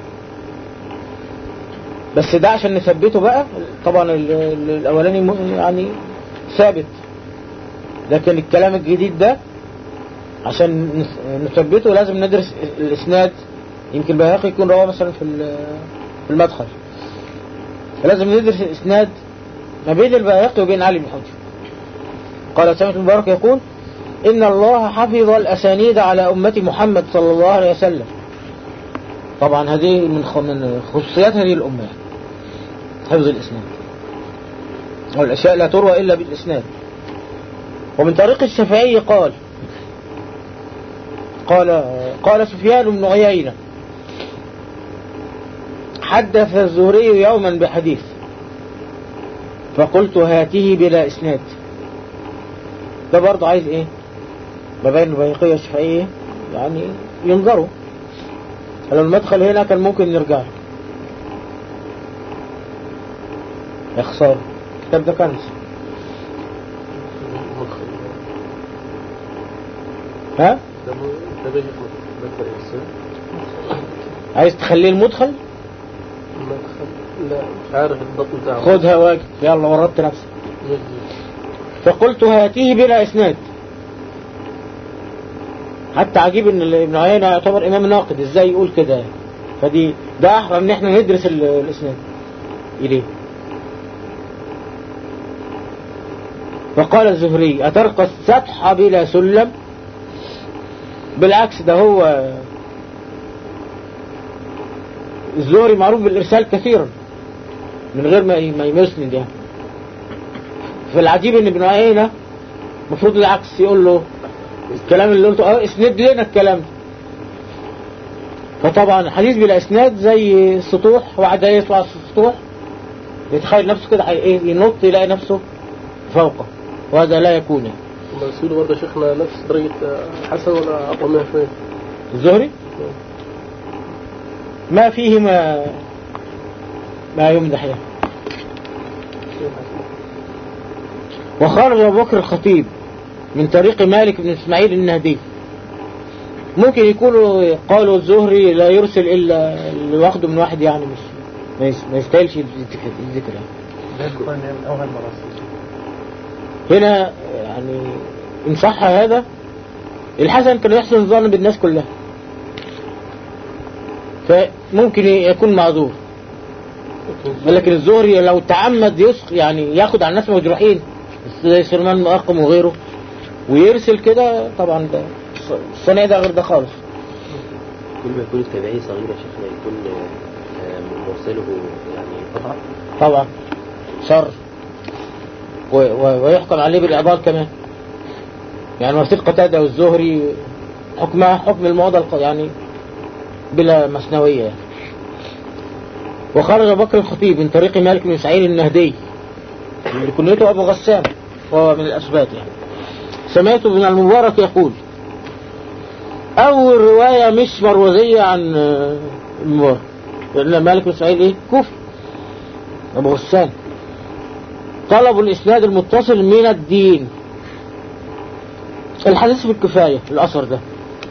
بس ده عشان نثبته بقى طبعا ال- ال- الاولاني م- يعني ثابت لكن الكلام الجديد ده عشان نث- نثبته لازم ندرس الاسناد يمكن بيهقي يكون رواه مثلا في ال- في المدخل فلازم ندرس الاسناد ما بين البيهقي وبين علي بن حجر قال سمعت المبارك يقول إن الله حفظ الأسانيد على أمة محمد صلى الله عليه وسلم طبعا هذه من خ- من خصوصيات هذه الأمة يعني. حفظ الإسناد والأشياء لا تروى إلا بالإسناد ومن طريق الشافعي قال قال قال سفيان بن عيينة حدث الزهري يوما بحديث فقلت هاته بلا إسناد ده برضه عايز ايه ما بين البيقية والشافعية يعني ينظروا فلو المدخل هنا كان ممكن نرجع له. يا خسارة الكتاب ده كنز ها ده بيجي مدخل الإنسان عايز تخليه المدخل مدخل لا مش عارف الضبط بتاعه خدها واجب يلا ورطت نفسك فقلت هاتيه بلا اسناد حتى عجيب ان ابن عيينة يعتبر امام ناقد ازاي يقول كده فدي ده احرى ان احنا ندرس ال- الاسناد اليه فقال الزهري أترقى السطح بلا سلم بالعكس ده هو الزهري معروف بالإرسال كثيرا من غير ما ما يسند يعني فالعجيب ان ابن عيينة المفروض العكس يقول له الكلام اللي قلته اه اسند لنا الكلام ده فطبعا حديث بلا اسناد زي السطوح واحد يطلع على السطوح يتخيل نفسه كده حي- ايه ينط يلاقي نفسه فوقه وهذا لا يكون يعني مرسول برضه شيخنا نفس درجة حسن ولا أقوى منها شوية الزهري ما فيه ما ما يمدح يعني وخرج أبو بكر الخطيب من طريق مالك بن إسماعيل النهدي ممكن يكونوا قالوا الزهري لا يرسل إلا اللي واخده من واحد يعني مش ما يس- ما يستاهلش الذكر الذكر يعني. ده يكون من أوهى المراسل هنا يعني إن صح هذا الحسن كان يحسن الظن بالناس كلها فممكن يكون معذور لكن الزهري لو تعمد يسق يعني ياخد على الناس مجروحين زي سليمان المؤقم وغيره ويرسل كده طبعا ده الصنع ده غير ده خالص كل ما يكون التابعي صغير يا شيخنا يكون آه، مرسله يعني قطع طبعا شر و و ويحكم عليه بالإعضال كمان يعني وثيق قتادة والزهري حكمها حكم الموضة الق- يعني بلا مسنوية يعني. وخرج بكر الخطيب من طريق مالك بن سعيد النهدي اللي كنيته أبو غسان وهو من الأسبات يعني سمعت ابن المبارك يقول أول رواية مش مروزية عن آه، المبارك لأن مالك بن سعيد إيه كوفي أبو غسان طلبوا الإسناد المتصل من الدين الحديث في الكفاية الأثر ده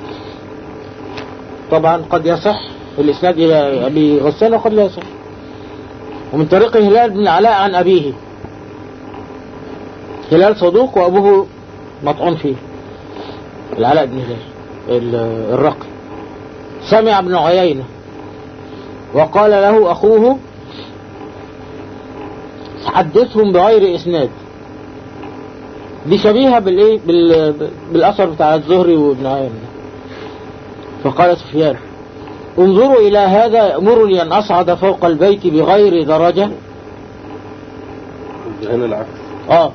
طبعا قد يصح الإسناد إلى أبي غسان وقد لا يصح ومن طريق هلال بن العلاء عن أبيه هلال صدوق وأبوه مطعون فيه العلاء بن هلال ال- الرقي سمع ابن عيينة وقال له أخوه حدثهم بغير إسناد دي شبيهة بالإيه بال... بالأثر بتاع الزهري وابن عيينة فقال سفيان انظروا إلى هذا يأمرني أن أصعد فوق البيت بغير درجة هنا العكس اه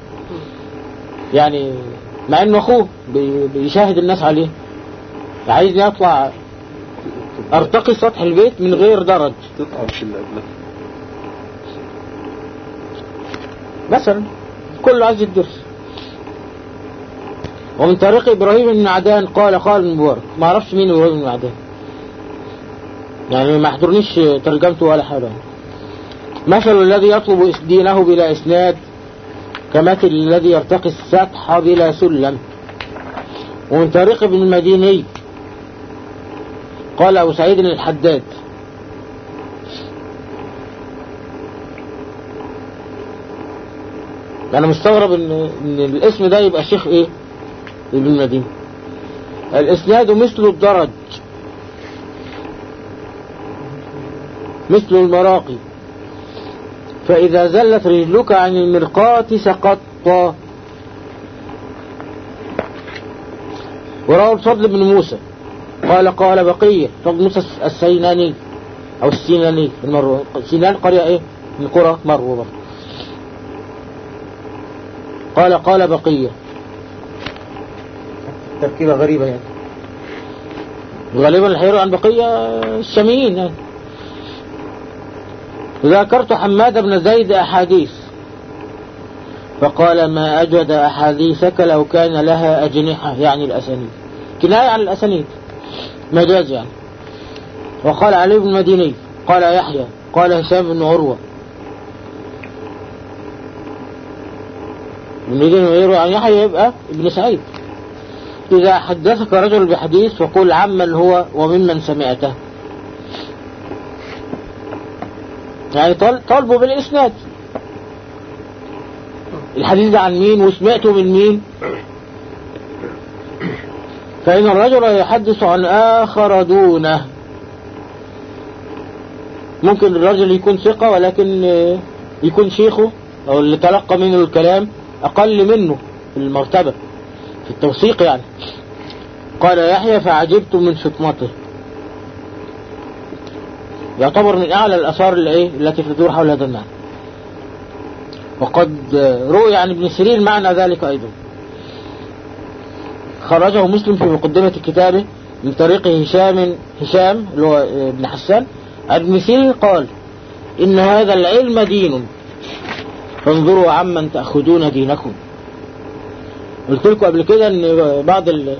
يعني مع انه اخوه بي- بيشاهد الناس عليه عايزني اطلع ارتقي سطح البيت من غير درج تطعم في اللي قبلها مثلا كله عايز الدرس ومن طريق ابراهيم بن عدان قال قال المبارك ما اعرفش مين ابراهيم بن عدان يعني ما حضرنيش ترجمته ولا حاجه مثل الذي يطلب دينه بلا اسناد كمثل الذي يرتقي السطح بلا سلم ومن طريق ابن المديني قال ابو سعيد الحداد انا مستغرب ان ان الاسم ده يبقى شيخ ايه ابن المدينة الاسناد مثل الدرج مثل المراقي فإذا زلت رجلك عن المرقاة سقطت وروى الفضل بن موسى قال قال بقية فضل موسى السيناني أو السيناني من مروة سينان قرية إيه من قرى مروة برضه. قال قال بقية تركيبة غريبة يعني غالبا الحيرو عن بقية الشاميين يعني ذكرت حماد بن زيد أحاديث فقال ما أجود أحاديثك لو كان لها أجنحة يعني الأسانيد كناية عن الأسانيد مجاز يعني وقال علي بن المديني قال يحيى قال هشام بن عروة ابن المديني ويروي عن يحيى يبقى ابن سعيد إذا حدثك رجل بحديث فقل عمن هو وممن سمعته يعني طال- طالبوا بالإسناد الحديث ده عن مين وسمعته من مين فإن الرجل يحدث عن آخر دونه ممكن الرجل يكون ثقة ولكن آه، يكون شيخه أو اللي تلقى منه الكلام أقل منه في المرتبة في التوثيق يعني قال يحيى فعجبت من شطمته يعتبر من أعلى الآثار اللي إيه التي تدور حول هذا المعنى وقد روي عن ابن سيرين معنى ذلك أيضا خرجه مسلم في مقدمة كتابه من طريق هشام هشام اللي هو ابن حسان عن ابن سيرين قال إن هذا العلم دين فانظروا عمن تأخذون دينكم قلت لكم قبل كده ان بعض ال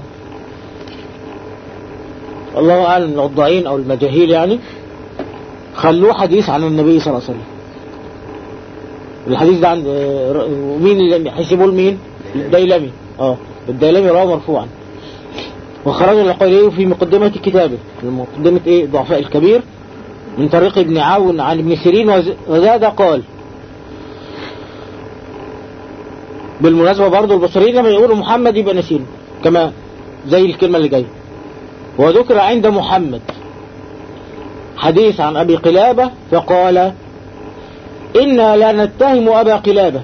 الله اعلم الوضاعين او المجاهيل يعني خلوه حديث عن النبي صلى الله عليه وسلم الحديث ده عند مين اللي حسبوه لمين الديلمي اه الديلمي رواه مرفوعا وخرج العقيلي في مقدمة كتابه مقدمة ايه ضعفاء الكبير من طريق ابن عون عن ابن سيرين وز- وزاد قال بالمناسبة برضه البصريين لما يقولوا محمد يبقى نسين كما زي الكلمة اللي جاية وذكر عند محمد حديث عن أبي قلابة فقال إنا لا نتهم أبا قلابة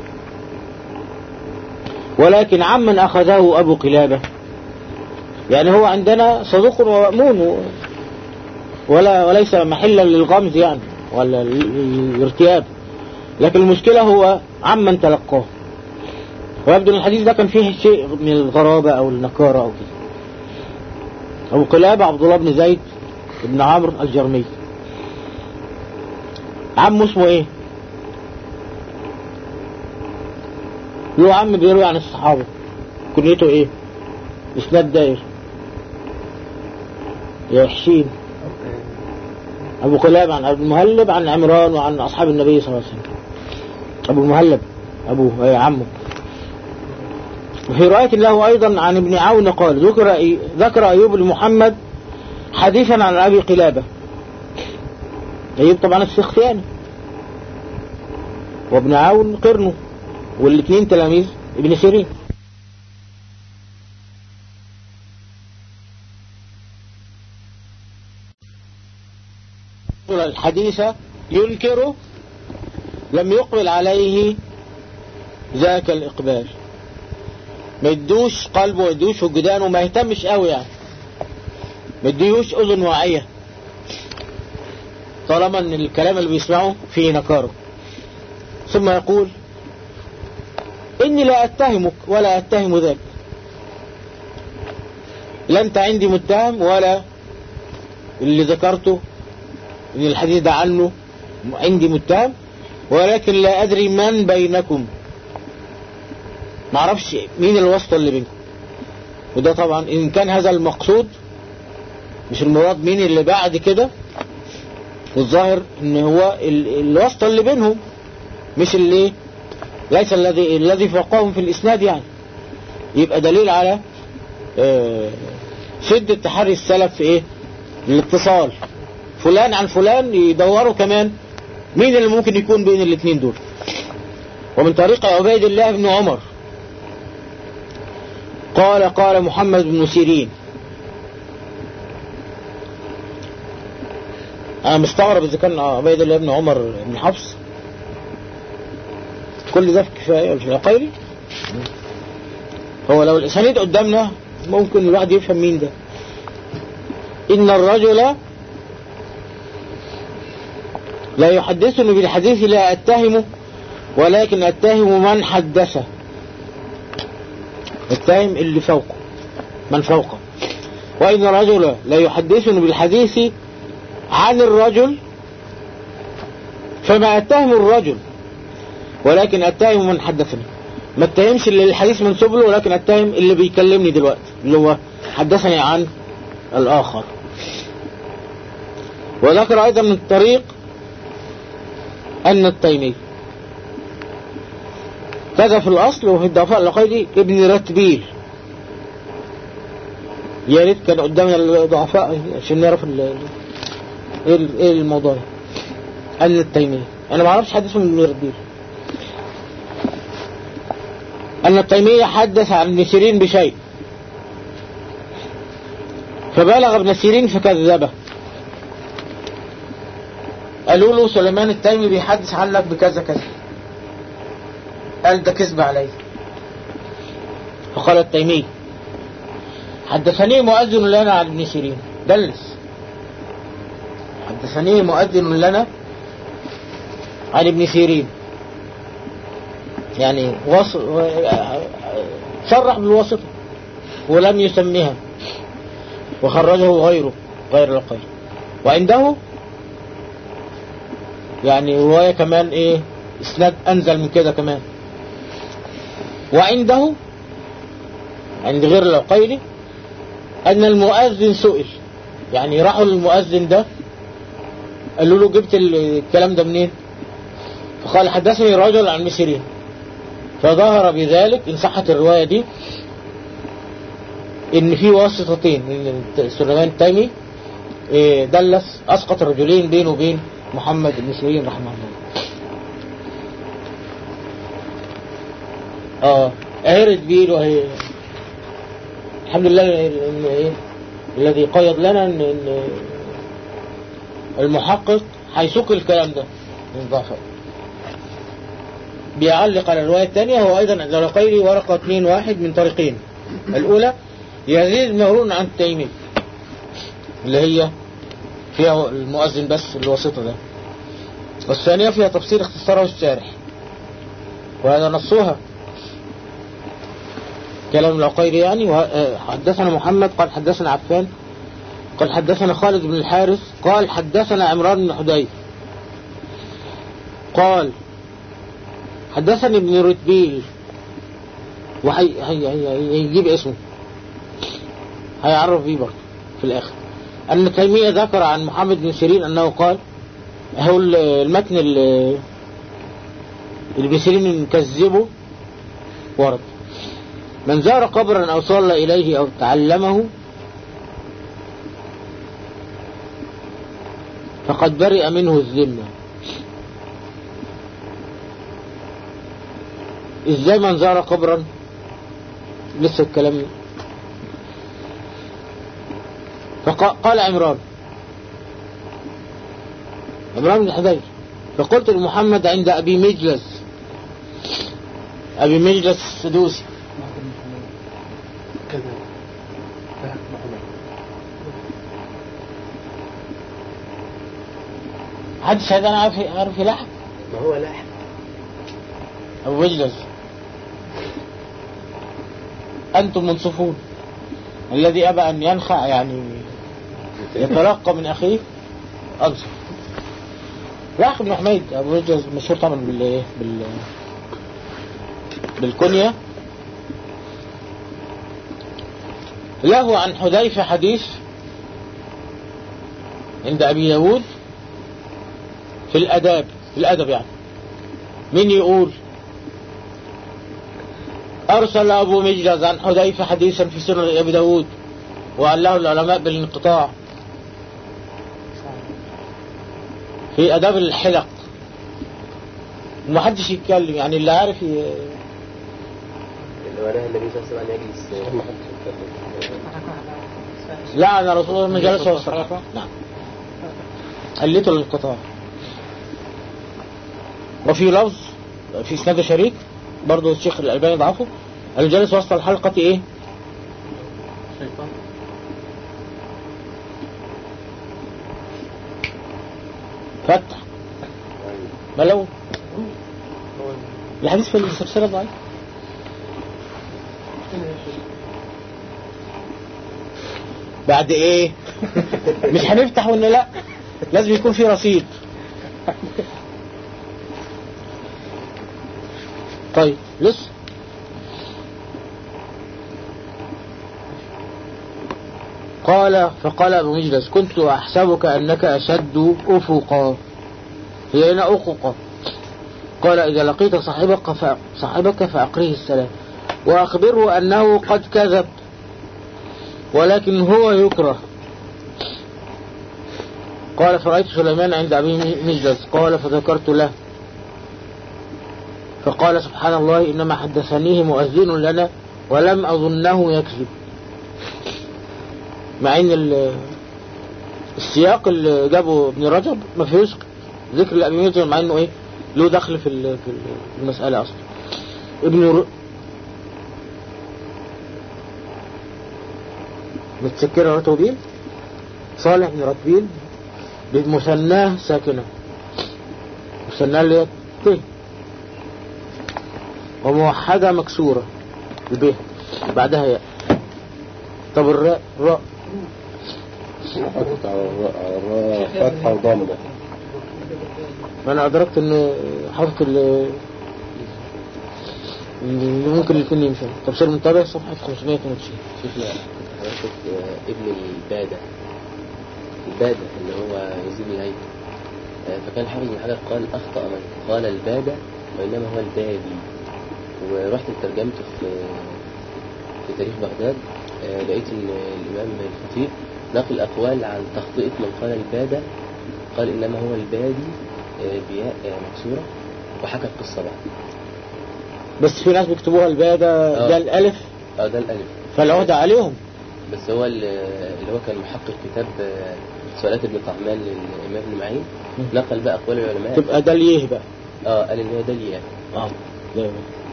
ولكن عمن أخذه أبو قلابة يعني هو عندنا صدوق ومأمون و- ولا وليس محلا للغمز يعني ولا الارتياب لكن المشكلة هو عمن تلقاه ويبدو ان الحديث ده كان فيه شيء من الغرابة او النكارة او كده ابو قلابة عبد الله بن زيد بن عمرو الجرمي عمه اسمه ايه له عم بيروي عن الصحابة كنيته ايه اسناد داير يا حشين ابو قلابة عن ابو المهلب عن عمران وعن اصحاب النبي صلى الله عليه وسلم ابو المهلب ابوه ايه عمه وفي رواية له أيضا عن ابن عون قال ذكر أي- ذكر أيوب لمحمد حديثا عن أبي قلابة أيوب طبعا السختياني وابن عون قرنه والاثنين تلاميذ ابن سيرين الحديث ينكره لم يقبل عليه ذاك الإقبال ما يدوش قلبه ما يدوش وجدانه ما يهتمش قوي يعني ما يديهوش اذن واعية طالما ان الكلام اللي بيسمعه فيه نكاره ثم يقول اني لا اتهمك ولا اتهم ذاك لا انت عندي متهم ولا اللي ذكرته ان الحديث ده عنه عندي متهم ولكن لا ادري من بينكم ما اعرفش مين الواسطة اللي بينكم وده طبعا ان كان هذا المقصود مش المراد مين اللي بعد كده والظاهر ان هو ال- الواسطة اللي بينهم مش اللي ليس الذي الذي فوقهم في الاسناد يعني يبقى دليل على آه، شدة تحري السلف في ايه الاتصال فلان عن فلان يدوروا كمان مين اللي ممكن يكون بين الاثنين دول ومن طريق عبيد الله بن عمر قال قال محمد بن سيرين انا مستغرب اذا كان عبيد الله بن عمر بن حفص كل ده في كفايه في العقيري هو لو الاسانيد قدامنا ممكن الواحد يفهم مين ده ان الرجل لا يحدثني بالحديث لا اتهمه ولكن اتهم من حدثه اتهم اللي فوقه من فوقه وإن الرجل لا يحدثني بالحديث عن الرجل فما اتهم الرجل ولكن اتهم من حدثني ما اتهمش اللي الحديث منسوب له ولكن اتهم اللي بيكلمني دلوقتي اللي هو حدثني عن الآخر وذكر أيضا من الطريق أن التيمي كذا في الأصل وفي الضعفاء العقيدي ابن رتبيل يا ريت كان قدامنا الضعفاء عشان نعرف ال- ال- ايه ال- ايه الموضوع ده أن التيمي أنا ما أعرفش حد اسمه ابن رتبيل أن التيمية حدث عن ابن سيرين بشيء فبلغ ابن سيرين فكذبه قالوا له سليمان التيمي بيحدث عنك بكذا كذا قال ده كذب علي فقال التيمي حدثني مؤذن لنا عن ابن سيرين دلس حدثني مؤذن لنا عن ابن سيرين يعني وص... صرح بالواسطة ولم يسميها وخرجه غيره غير القيل وعنده يعني رواية كمان ايه اسناد انزل من كده كمان وعنده عند غير العقيلي ان المؤذن سئل يعني راحوا للمؤذن ده قالوا له جبت الكلام ده منين فقال حدثني رجل عن مسيرين فظهر بذلك ان صحت الرواية دي ان في واسطتين ان سليمان التيمي إيه، دلس اسقط الرجلين بينه وبين محمد بن سيرين رحمه الله اه اهرت بيه وهي الحمد لله إن إيه الذي قيد لنا ان إن المحقق هيسوق الكلام ده من ضعفه بيعلق على الرواية الثانية هو أيضا عند الرقيري ورقة 2 واحد من طريقين الأولى يزيد مهرون عن التيمي اللي هي فيها المؤذن بس الواسطة ده والثانية فيها تفسير اختصاره الشارح وهذا نصها كلام العقيري يعني وه- حدثنا محمد قال حدثنا عفان قال حدثنا خالد بن الحارث قال حدثنا عمران بن حديث قال حدثني ابن رتبيل وهي هي هي هيجيب اسمه هيعرف بيه برضه في الاخر ان تيمية ذكر عن محمد بن سيرين انه قال هو ال- المتن اللي اللي ابن سيرين مكذبه ورد من زار قبرا او صلى اليه او تعلمه فقد برئ منه الذمه ازاي من زار قبرا لسه الكلام فقال عمران عمران بن حذيفة فقلت لمحمد عند أبي مجلس أبي مجلس السدوسي كذا حد شهد أنا عارف عارف يلحق ما هو لاحق أبو مجلس أنتم منصفون الذي أبى أن ينخع يعني يتلقى من أخيه أنصف لاحق بن حميد أبو مجلس مشهور طبعا بال بال بالكنية له عن حذيفة حديث عند أبي داود في الأداب في الأدب يعني مين يقول أرسل أبو مجلس عن حذيفة حديثا في سنن أبي داود وقال له العلماء بالانقطاع في أداب الحلق ومحدش يتكلم يعني اللي عارف ي... اللي هو نهى النبي صلى الله عليه وسلم أن يجلس لا أنا رسول الله ما جلس وسط نعم قلته للقطاع وفي لفظ في اسناد شريك برضه الشيخ الألباني ضعفه الجالس وسط الحلقة ايه فتح ملو الحديث في السلسلة ضعيف بعد ايه مش هنفتح ولا لا لازم يكون في رصيد طيب لسه قال فقال أبو مجلس كنت أحسبك أنك أشد أفقا هي هنا أفقا قال إذا لقيت صاحبك ف- صاحبك فأقره السلام وأخبره أنه قد كذب ولكن هو يكره قال فرأيت سليمان عند أبي مجلس قال فذكرت له فقال سبحان الله إنما حدثنيه مؤذن لنا ولم أظنه يكذب مع ان ال- السياق اللي جابه ابن رجب ما فيهوش ذكر لأبي مجلس مع انه ايه له دخل في ال- في ال- في المسألة اصلا ابن ر... متسكرة رتوبيل صالح بن رتبيل بمثناه ساكنة مثناه اللي هي ت وموحدة مكسورة ب بعدها ياء طب الراء راء حطت على الراء على الراء فتحة وضمة ما انا ادركت ان حرف ال اللي ممكن الاثنين يمشي تفسير منتبه صفحة 592 شفنا حضرتك آه، ابن البادة البادة اللي هو يزيد الهيثم آه، فكان حافظ بن حجر قال أخطأ من قال البادة وإنما هو البادي ورحت ترجمته في في تاريخ بغداد آه، لقيت إن الإمام الخطيب نقل أقوال عن تخطئة من قال البادة قال إنما هو البادي آه، بياء آه، مكسورة وحكى القصة بقى بس في ناس بيكتبوها البادة آه. ده الالف اه ده الألف فالعهدة عليهم بس هو ال- اللي هو كان محقق كتاب آه، سؤالات ابن طعمان للإمام ابن معين مم. نقل بقى أقوال العلماء تبقى ده ليه بقى اه قال إن هي ده الياء اه ده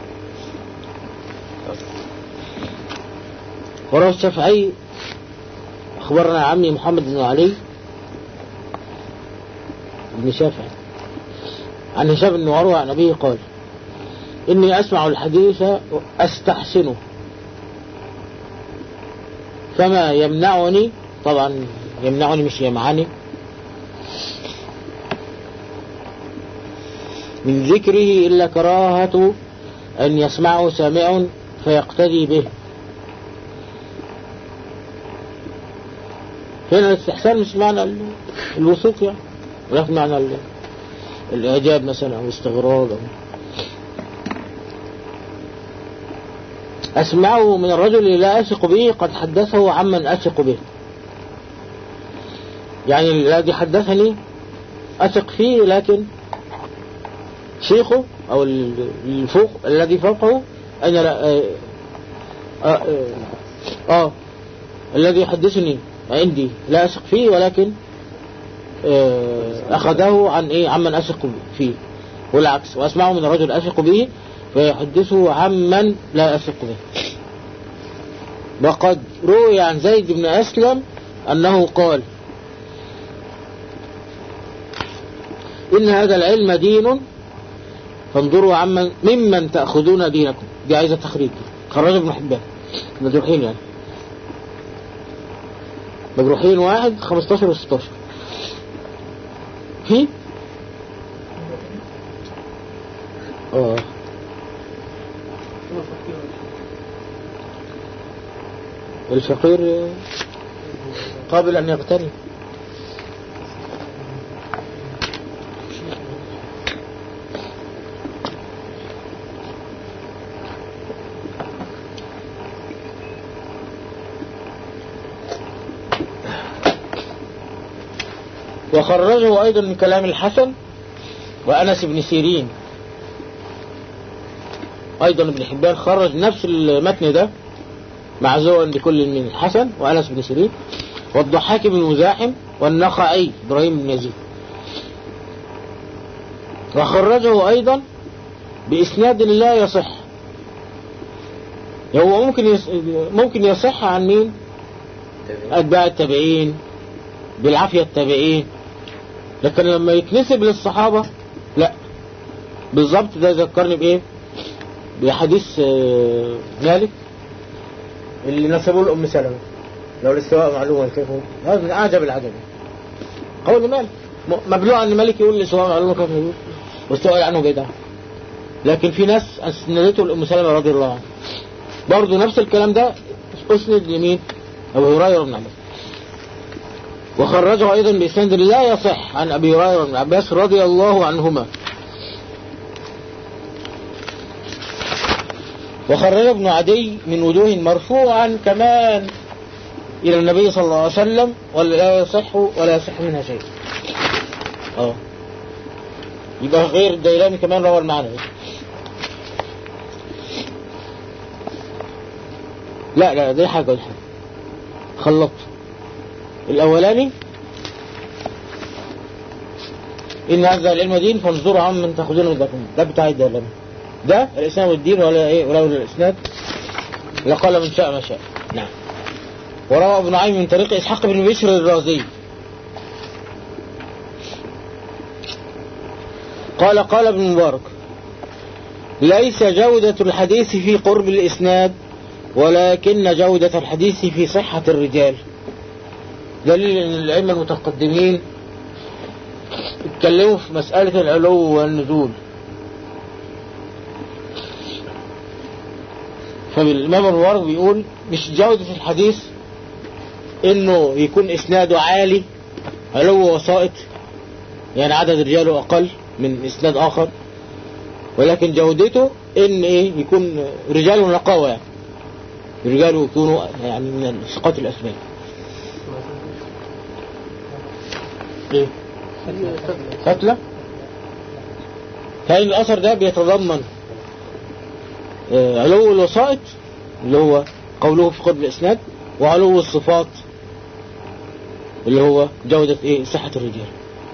وروى الشافعي أخبرنا عمي محمد بن علي بن شافعي عن هشام بن عروة عن أبيه قال إني أسمع الحديث أستحسنه فما يمنعني طبعا يمنعني مش يمعني من ذكره إلا كراهة أن يسمعه سامع فيقتدي به هنا الاستحسان مش معنى ال- الوثوق يعني ولكن معنى ال- الإعجاب مثلا أو الاستغراب أو أسمعه من الرجل اللي لا أثق به قد حدثه عمن أثق به يعني الذي حدثني أثق فيه لكن شيخه أو ال- الفوق الذي فوقه أنا لا آه آه, آه, آه الذي يحدثني عندي لا أثق فيه ولكن آه أخذه عن إيه عمن أثق فيه والعكس وأسمعه من رجل أثق به فيحدثه عمن لا أثق به وقد روي عن زيد بن أسلم أنه قال إن هذا العلم دين فانظروا عمن ممن تأخذون دينكم دي عايزة تخريج خرج ابن حبان مجروحين يعني مجروحين واحد 15 و 16 في اه الفقير قابل أن يغتني وخرجه أيضا من كلام الحسن وأنس بن سيرين أيضا ابن حبان خرج نفس المتن ده معزوا لكل من الحسن وأنس بن سيرين والضحاك بن مزاحم والنخعي إبراهيم بن يزيد وخرجه أيضا بإسناد لا يصح هو ممكن يص... ممكن يصح عن مين أتباع التابعين بالعافية التابعين لكن لما يتنسب للصحابة لا بالظبط ده ذكرني بإيه بحديث آه، مالك اللي نسبوه لأم سلمة لو الاستواء معلومة كيف هو هذا من أعجب العجب قول مالك م- مبلوع أن مالك يقول الاستواء معلومة كيف هو واستواء عنه بدعة لكن في ناس أسندته لأم سلمة رضي الله عنها برضه نفس الكلام ده أسند لمين أبو هريرة بن عباس وخرجه أيضا بإسناد لا يصح عن أبي هريرة بن عباس رضي الله عنهما وخرج ابن عدي من وجوه مرفوعا كمان إلى النبي صلى الله عليه وسلم ولا لا يصح ولا يصح منها شيء اه يبقى غير الديلاني كمان روى المعنى ده. لا لا دي حاجة ودي حاجة خلطت الأولاني إن هذا العلم دين فانظروا عمن تأخذون من ذاكم ده بتاع الديلاني ده الإسلام والدين ولا إيه ولا الإسناد لقال من شاء ما شاء نعم وروى ابن نعيم من طريق إسحاق بن بشر الرازي قال قال ابن مبارك ليس جودة الحديث في قرب الإسناد ولكن جودة الحديث في صحة الرجال دليل أن الأئمة المتقدمين اتكلموا في مسألة العلو والنزول فالإمام المبارك بيقول مش جودة الحديث إنه يكون إسناده عالي علو وسائط يعني عدد رجاله أقل من إسناد آخر ولكن جودته إن إيه يكون رجاله نقاوة يعني رجاله يكونوا يعني من ثقات الأسماء إيه فتلة هاي الأثر ده بيتضمن آه، علو الوسائط اللي هو قوله في قرب الإسناد وعلو الصفات اللي هو جودة إيه صحة الرجال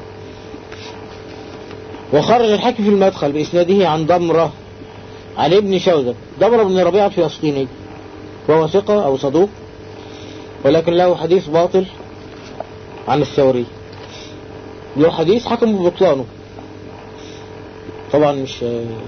وخرج الحاكم في المدخل بإسناده عن ضمرة عن ابن شوذب ضمرة بن ربيعة الفلسطيني وهو ثقة أو صدوق ولكن له حديث باطل عن الثوري له حديث حكم ببطلانه طبعا مش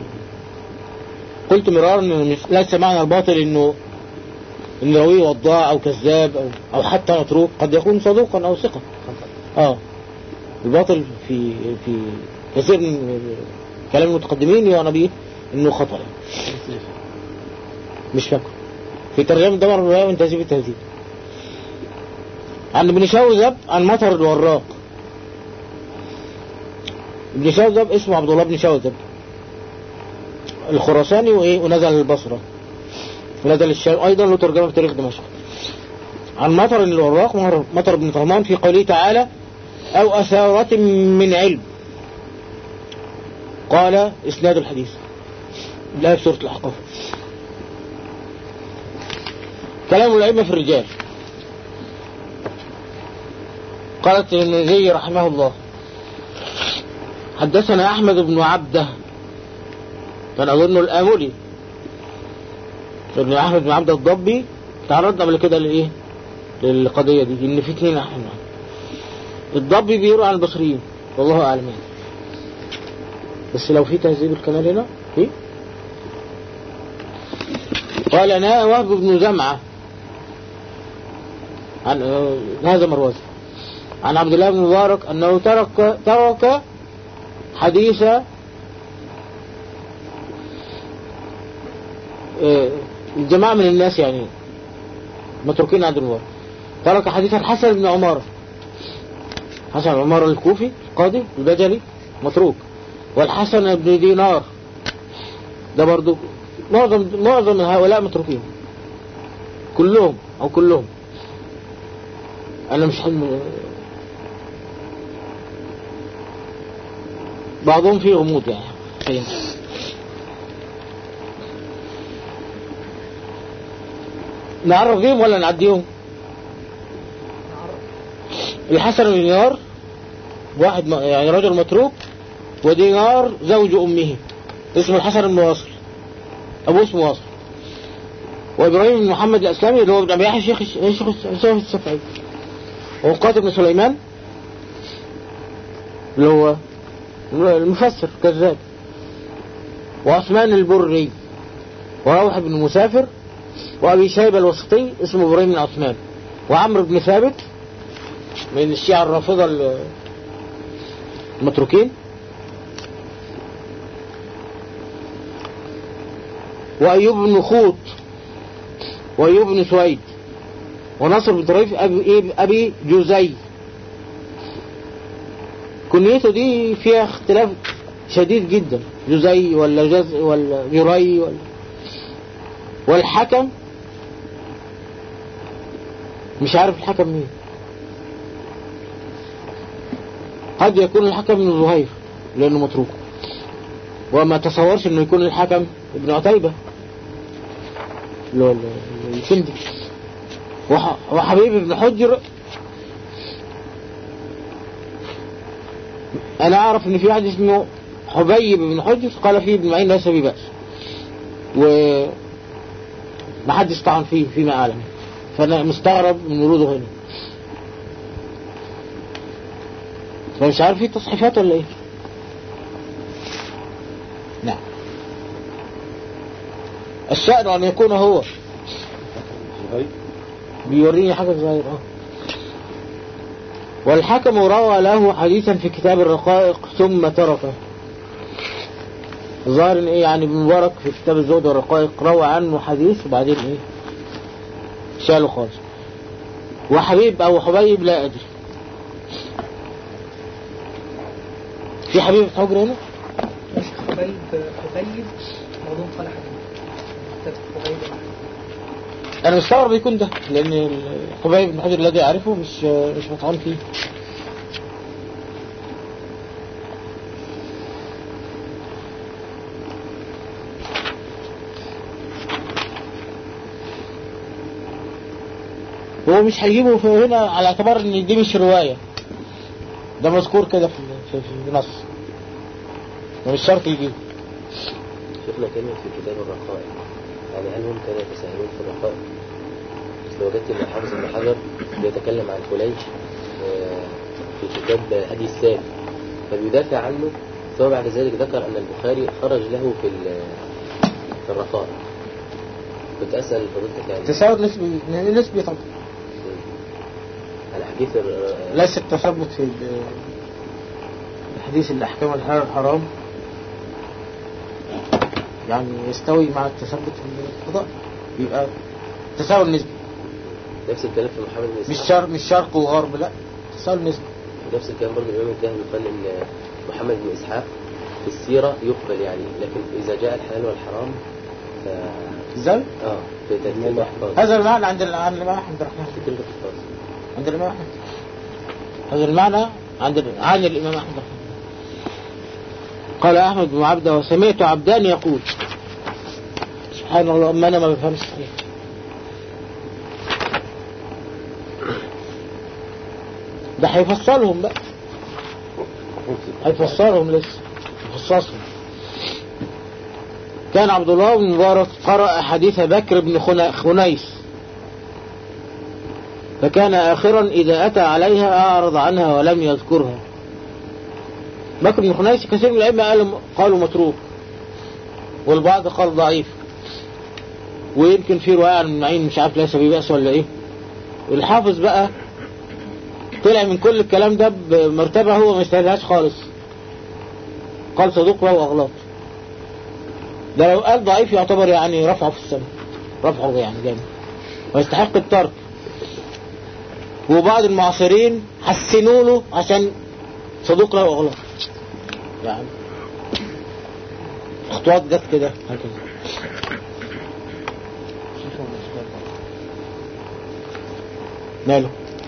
قلت مرارا ان مش- ليس معنى الباطل انه ان راويه وضاع او كذاب او او حتى متروك قد يكون صدوقا او ثقه اه الباطل في في كثير من كلام المتقدمين يعنى به انه خطا يعني. مش فاكره في ترجمه دمر الروايه من تهذيب التهذيب عن ابن شوذب عن مطر الوراق ابن شوذب اسمه عبد الله بن شوذب الخراساني وايه ونزل البصره ونزل الشام ايضا له ترجمه في تاريخ دمشق عن مطر الوراق مطر- مطر بن طهمان في قوله تعالى او اثارة من علم قال اسناد الحديث لا في سوره الاحقاف كلام الائمه في الرجال قال الترمذي رحمه الله حدثنا احمد بن عبده كان اظنه الاملي ابن احمد بن عبده الضبي تعرضنا قبل كده لايه للقضيه دي ان في اثنين احمد الضبي بيروي عن البصريين والله اعلم يعني بس لو في تهذيب الكمال هنا في قال انا وهب بن زمعه عن آه، هذا مروزي عن عبد الله بن مبارك انه ترك ترك حديث آه، الجماعة من الناس يعني متروكين عند المبارك ترك حديث الحسن بن عمارة حسن بن عمارة الكوفي القاضي البجلي متروك والحسن بن دينار ده برضو معظم معظم هؤلاء متروكين كلهم او كلهم انا مش حلم بعضهم فيه غموض يعني فين نعرف بيهم ولا نعديهم الحسن بن دينار واحد م- يعني رجل متروك ودينار زوج امه اسمه الحسن بن واصل ابوه اسمه واصل وابراهيم بن محمد الاسلامي اللي هو ابن ابي يحيى شيخ شيخ شيخ الشافعي وقاتل بن سليمان اللي هو المفسر كذاب وعثمان البري وروح بن مسافر وابي شيبه الوسطي اسمه ابراهيم بن عثمان وعمرو بن ثابت من الشيعة الرافضة ال- المتروكين وأيوب بن خوط وأيوب بن سويد ونصر بن طريف أبي, إيه أبي جوزي كنيته دي فيها اختلاف شديد جدا جوزي ولا جز ولا جري ولا والحكم مش عارف الحكم مين قد يكون الحكم ابن زهير لأنه متروك وما تصورش انه يكون الحكم ابن عتيبة اللي هو ال- الكندي وح- وحبيب بن حجر انا اعرف ان في واحد اسمه حبيب بن حجر قال فيه ابن معين ليس ببأس و ما حدش طعن فيه فيما أعلم فأنا مستغرب من وروده هنا فمش عارف في تصحيفات ولا ايه نعم الشأن أن يكون هو بيوريني حاجة صغيرة اه والحكم روى له حديثا في كتاب الرقائق ثم تركه ظاهر ان ايه يعني ابن مبارك في كتاب الزهد والرقائق روى عنه حديث وبعدين ايه شاله خالص وحبيب او حبيب لا ادري في حبيب في حجر هنا مش خبيب خبيب موضوع صالح كتاب خبيب انا مستغرب يكون ده لان حبيب بن حجر الذي اعرفه مش مش مطعون فيه هو مش هيجيبه في هنا على اعتبار ان دي مش رواية ده مذكور كده في في في النص مش شرط يجيبه شفنا كلمة في كتاب الرقائق يعني هل هم كانوا يتساهلون في الرقائق؟ بس وجدت ان حافظ بن حجر بيتكلم عن فليج آه، في كتاب هدي السام فبيدافع عنه ثم بعد ذلك ذكر ان البخاري خرج له في ال- في الرقائق كنت اسال فضيلتك يعني تساوي نسبي نسبي طبعا على حديث ال- ليس التثبت في ال- الحديث الأحكام الحلال والحرام يعني يستوي مع التثبت في القضاء يبقى تساوي النسبة نفس الكلام في محمد بن مش اسحاق شرق مش شرق وغرب لا تساوي النسبة نفس الكلام برضه الامام الذهبي قال ان محمد بن اسحاق في السيره يقبل يعني لكن اذا جاء الحلال والحرام ف ازاي؟ اه في ترتيب الاحفاظ هذا المعنى عند ال- عند الإمام أحمد رحمه الله في تلك الاحفاظ عند الإمام أحمد هذا المعنى عند ال- عن الإمام أحمد رحمه الله قال أحمد بن عبده وسمعت عبدان يقول سبحان الله أما أنا ما بفهمش صحيح ده هيفصلهم بقى هيفصلهم لسه يفصصهم كان عبد الله بن مبارك قرأ حديث بكر بن خنا- خنيس فكان آخرا إذا أتى عليها أعرض عنها ولم يذكرها بكر بن خنيس كثير من الأئمة قالوا قالوا متروك والبعض قال ضعيف ويمكن في رواية عن معين مش عارف ليس بيبأس ولا إيه والحافظ بقى طلع من كل الكلام ده بمرتبة هو ما يستاهلهاش خالص قال صدوق له أغلاط ده لو قال ضعيف يعتبر يعني رفعه في السماء رفعه يعني جامد ويستحق الترك وبعض المعاصرين حسنوا له عشان صدوق له أغلاط يعني خطوات جت كده هكذا ماله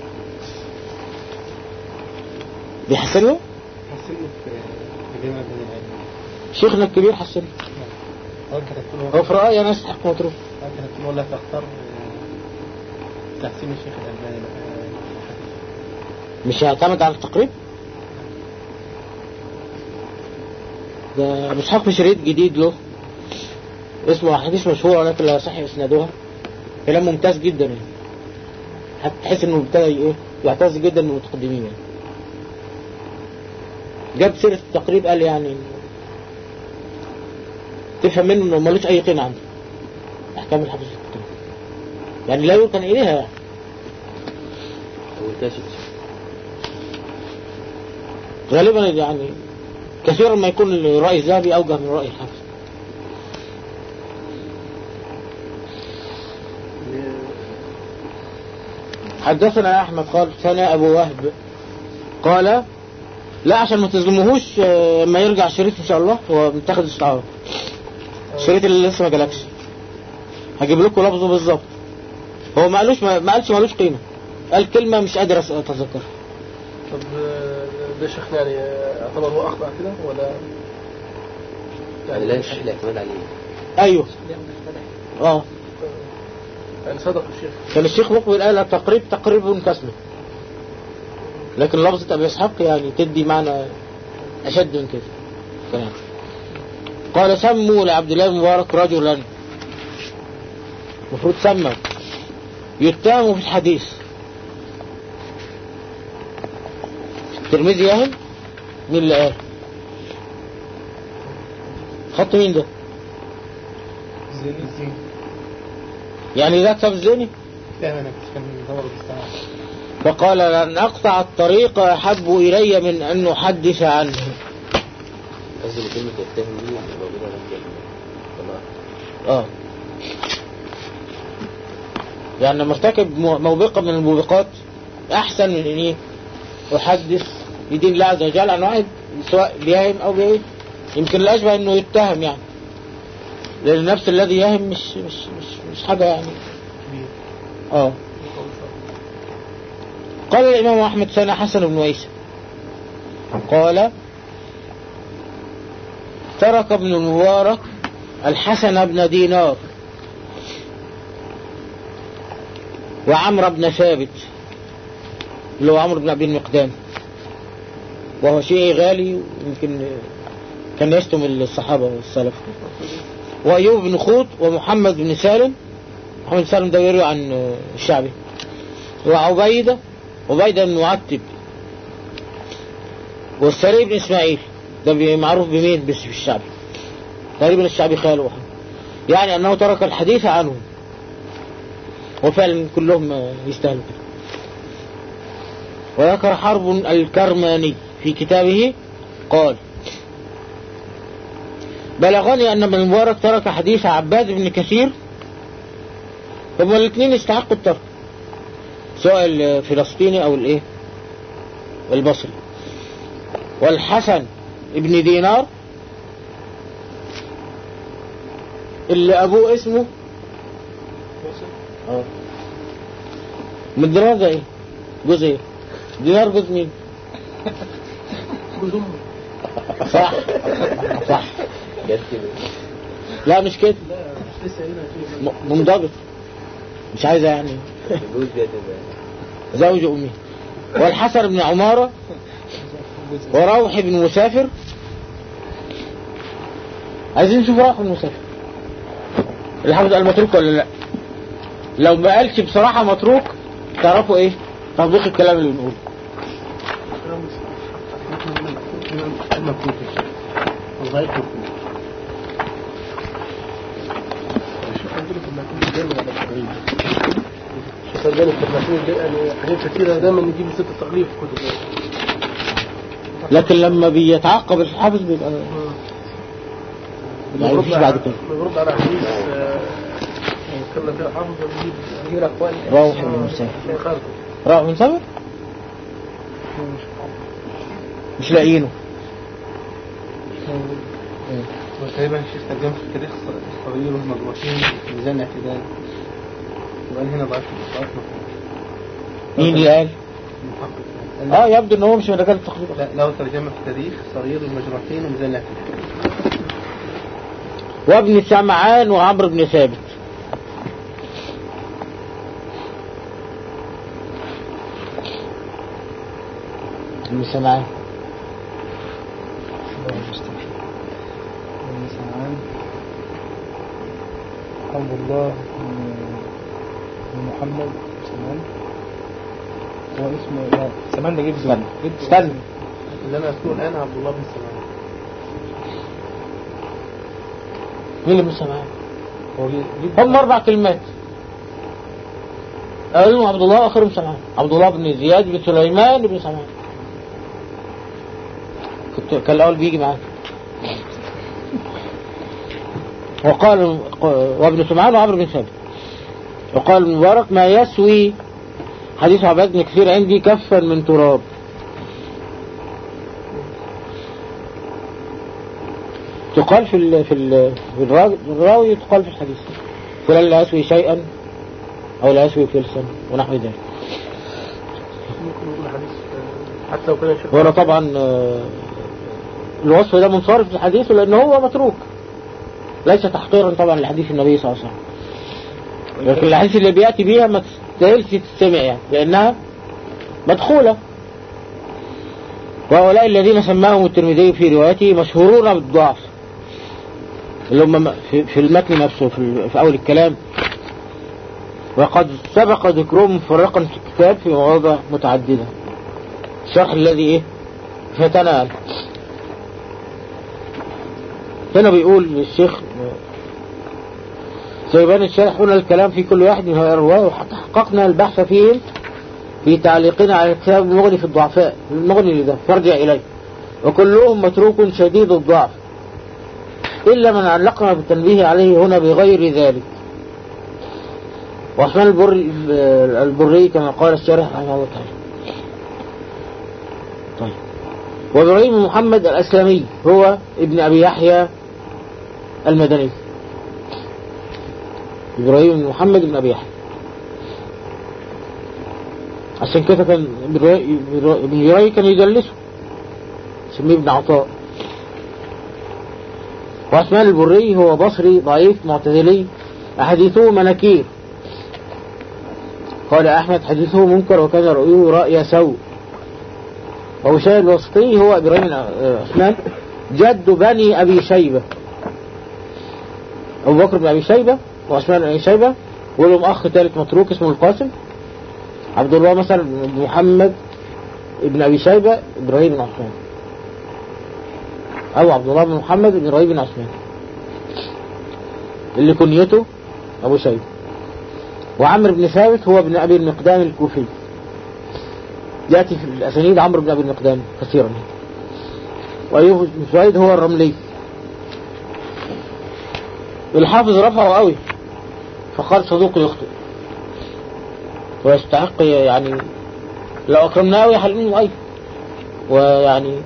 بيحسن له حسنه في في جامعة بني العلم شيخنا الكبير حسن له هو كتبت له هو في رأيي أنا يستحق متروك هو كتبت له لا تختار تحسين الشيخ الألباني بقى مش هيعتمد على التقريب ده مش حكم شريط جديد له اسمه حديث مشهور ولكن لا يصح اسنادها كلام ممتاز جدا يعني حتى تحس انه ابتدى ايه يعتز جدا من المتقدمين يعني جاب سيرة التقريب قال يعني تفهم منه انه ملوش اي قيمة عنده احكام الحديث التقريب يعني لا يركن اليها يعني هو الكاشف غالبا يعني كثيرا ما يكون الرأي الذهبي أوجه من رأي الحافظ حدثنا أحمد قال ثنا أبو وهب قال لا عشان ما تظلموهوش آه، ما يرجع الشريط إن شاء الله هو متاخد استعارة الشريط اللي لسه ما جالكش هجيب لكم لفظه بالظبط هو ما قالوش ما ما قالش مالوش قيمة قال كلمة مش قادر أس- أتذكرها طب آه، ده شيخنا يعني آه، اعتبر هو أخطأ كده ولا يعني لا يصح الاعتماد عليه أيوه اه يعني صدق الشيخ كان الشيخ مقبل قال التقريب تقريب كسمه لكن لفظة أبي إسحاق يعني تدي معنى أشد من كده كلام قال سموا لعبد الله بن مبارك رجلا المفروض سمى يتهم في الحديث الترمذي يهم مين اللي قال خط مين ده زين يعني ده كتاب الزيني فاهم انا كان دور بستعمل فقال لن أقطع الطريق أحب إلي من أن أحدث عنه قصدي إن كلمة يتهم دي موجودة في الجنة آه يعني لما ارتكب مو- موبقة من الموبقات أحسن من إن إيه أحدث بدين الله عز وجل عن واحد سواء بيهم أو بإيه يمكن الأشبه إنه يتهم يعني لأن النفس الذي يهم مش مش مش مش حاجة يعني آه قال الإمام أحمد سنة حسن بن ويس قال ترك ابن المبارك الحسن بن دينار وعمرو بن ثابت اللي هو عمرو بن أبي المقدام وهو شيء غالي يمكن كان يشتم الصحابة والسلف وأيوب بن خوط ومحمد بن سالم محمد بن سالم ده يروي عن الشعبي وعبيدة عبيدة بن معتب والسري بن إسماعيل ده بي- معروف بمين بس في الشعبي تقريبا الشعبي خاله يعني أنه ترك الحديث عنهم وفعلا كلهم يستاهلوا كده وذكر حرب الكرماني في كتابه قال بلغني أن ابن المبارك ترك حديث عباد بن كثير هما الاثنين يستحقوا الترك سواء الفلسطيني أو الإيه البصري والحسن ابن دينار اللي أبوه اسمه اه من دينار ده ايه جزء ايه دينار جزء مين صح صح جت كده لا مش كده م- منضبط مش عايزة يعني الجوز دي هتبقى زوج أمي والحسن بن عمارة وروح بن مسافر عايزين نشوف روح بن مسافر الحافظ قال متروك ولا لا لو ما قالش بصراحة متروك تعرفوا ايه تطبيق الكلام اللي بنقوله صدقني في التقريب ده يعني حاجات كثيرة دايما نجيب ست التقريب في كتب لكن لما بيتعقب الحافظ بيبقى ما يمشيش بعد كده بنرد على حديث آه، نتكلم فيها حافظ ونجيب يجيب اقوال روح بن مسافر شيء خارج روح بن مسافر مش لاقيينه وتقريبا الشيخ ترجم في التاريخ الصغير والمجروحين في ميزان الاعتدال وقال هنا ضعيف ضعيف مين اللي قال المحقق اه يبدو ان هو مش من رجال التقريب لا له ترجمة في التاريخ صغير المجروحين وميزان الاعتدال وابن سمعان وعمرو بن ثابت ابن سمعان الحمد لله محمد سمان هو اسمه لا سمان ده جيب استنى استنى اللي انا اذكره الان عبد الله بن سلام مين اللي ابن سمعان هو جيب هم اربع كلمات اولهم عبد الله واخرهم سمعان عبد الله بن زياد بن سليمان بن سمعان كنت كان الاول بيجي معاك وقال وابن سمعان وعمرو بن ثابت وقال المبارك ما يسوي حديث عباد بن كثير عندي كفا من تراب تقال في ال في ال في الراوي الراوي تقال في الحديث فلان لا يسوي شيئا او لا يسوي فلسا ونحو ذلك ممكن نقول حديث آه، حتى لو كان شيخ وهنا طبعا آه، الوصف ده منصرف في الحديث لان هو متروك ليس تحقيرا طبعا لحديث النبي صلى الله عليه وسلم لكن الحديث اللي بياتي بيها ما تستاهلش تستمع يعني لانها مدخوله وهؤلاء الذين سماهم الترمذي في روايته مشهورون بالضعف اللي هم م- في, في المتن نفسه في, ال- في اول الكلام وقد سبق ذكرهم مفرقا في الكتاب في مواضع متعددة الشرح الذي ايه فتنال هنا بيقول الشيخ سيبان الشارح هنا الكلام في كل واحد من هؤلاء الرواة وحتى حققنا البحث فيهم في تعليقنا على كتاب المغني في الضعفاء المغني لده فارجع إليه وكلهم متروك شديد الضعف إلا من علقنا بالتنبيه عليه هنا بغير ذلك وعثمان البري, البري كما قال الشارح رحمه الله تعالى طيب وإبراهيم محمد الأسلمي هو ابن أبي يحيى المدني إبراهيم بن محمد بن أبي يحيى عشان كده كان ابن جري كان يدلسه سميه ابن عطاء وعثمان البري هو بصري ضعيف معتزلي أحاديثه مناكير قال أحمد حديثه منكر وكان رأيه رأي سوء ووشاي الوسطي هو إبراهيم عثمان جد بني أبي شيبة أبو بكر بن أبي شيبة وعثمان بن أبي شيبة ولهم أخ ثالث متروك اسمه القاسم عبد الله مثلا بن محمد ابن أبي شيبة إبراهيم بن عثمان أو عبد الله بن محمد بن إبراهيم بن عثمان اللي كنيته أبو شيبة وعمرو بن ثابت هو ابن أبي المقدام الكوفي يأتي في الأسانيد عمرو بن أبي المقدام كثيرا وأيوب بن سويد هو الرملي الحافظ رفعه قوي فقال صدوق يخطئ ويستحق يعني لو أكرمناه يحلمه أيضا ويعني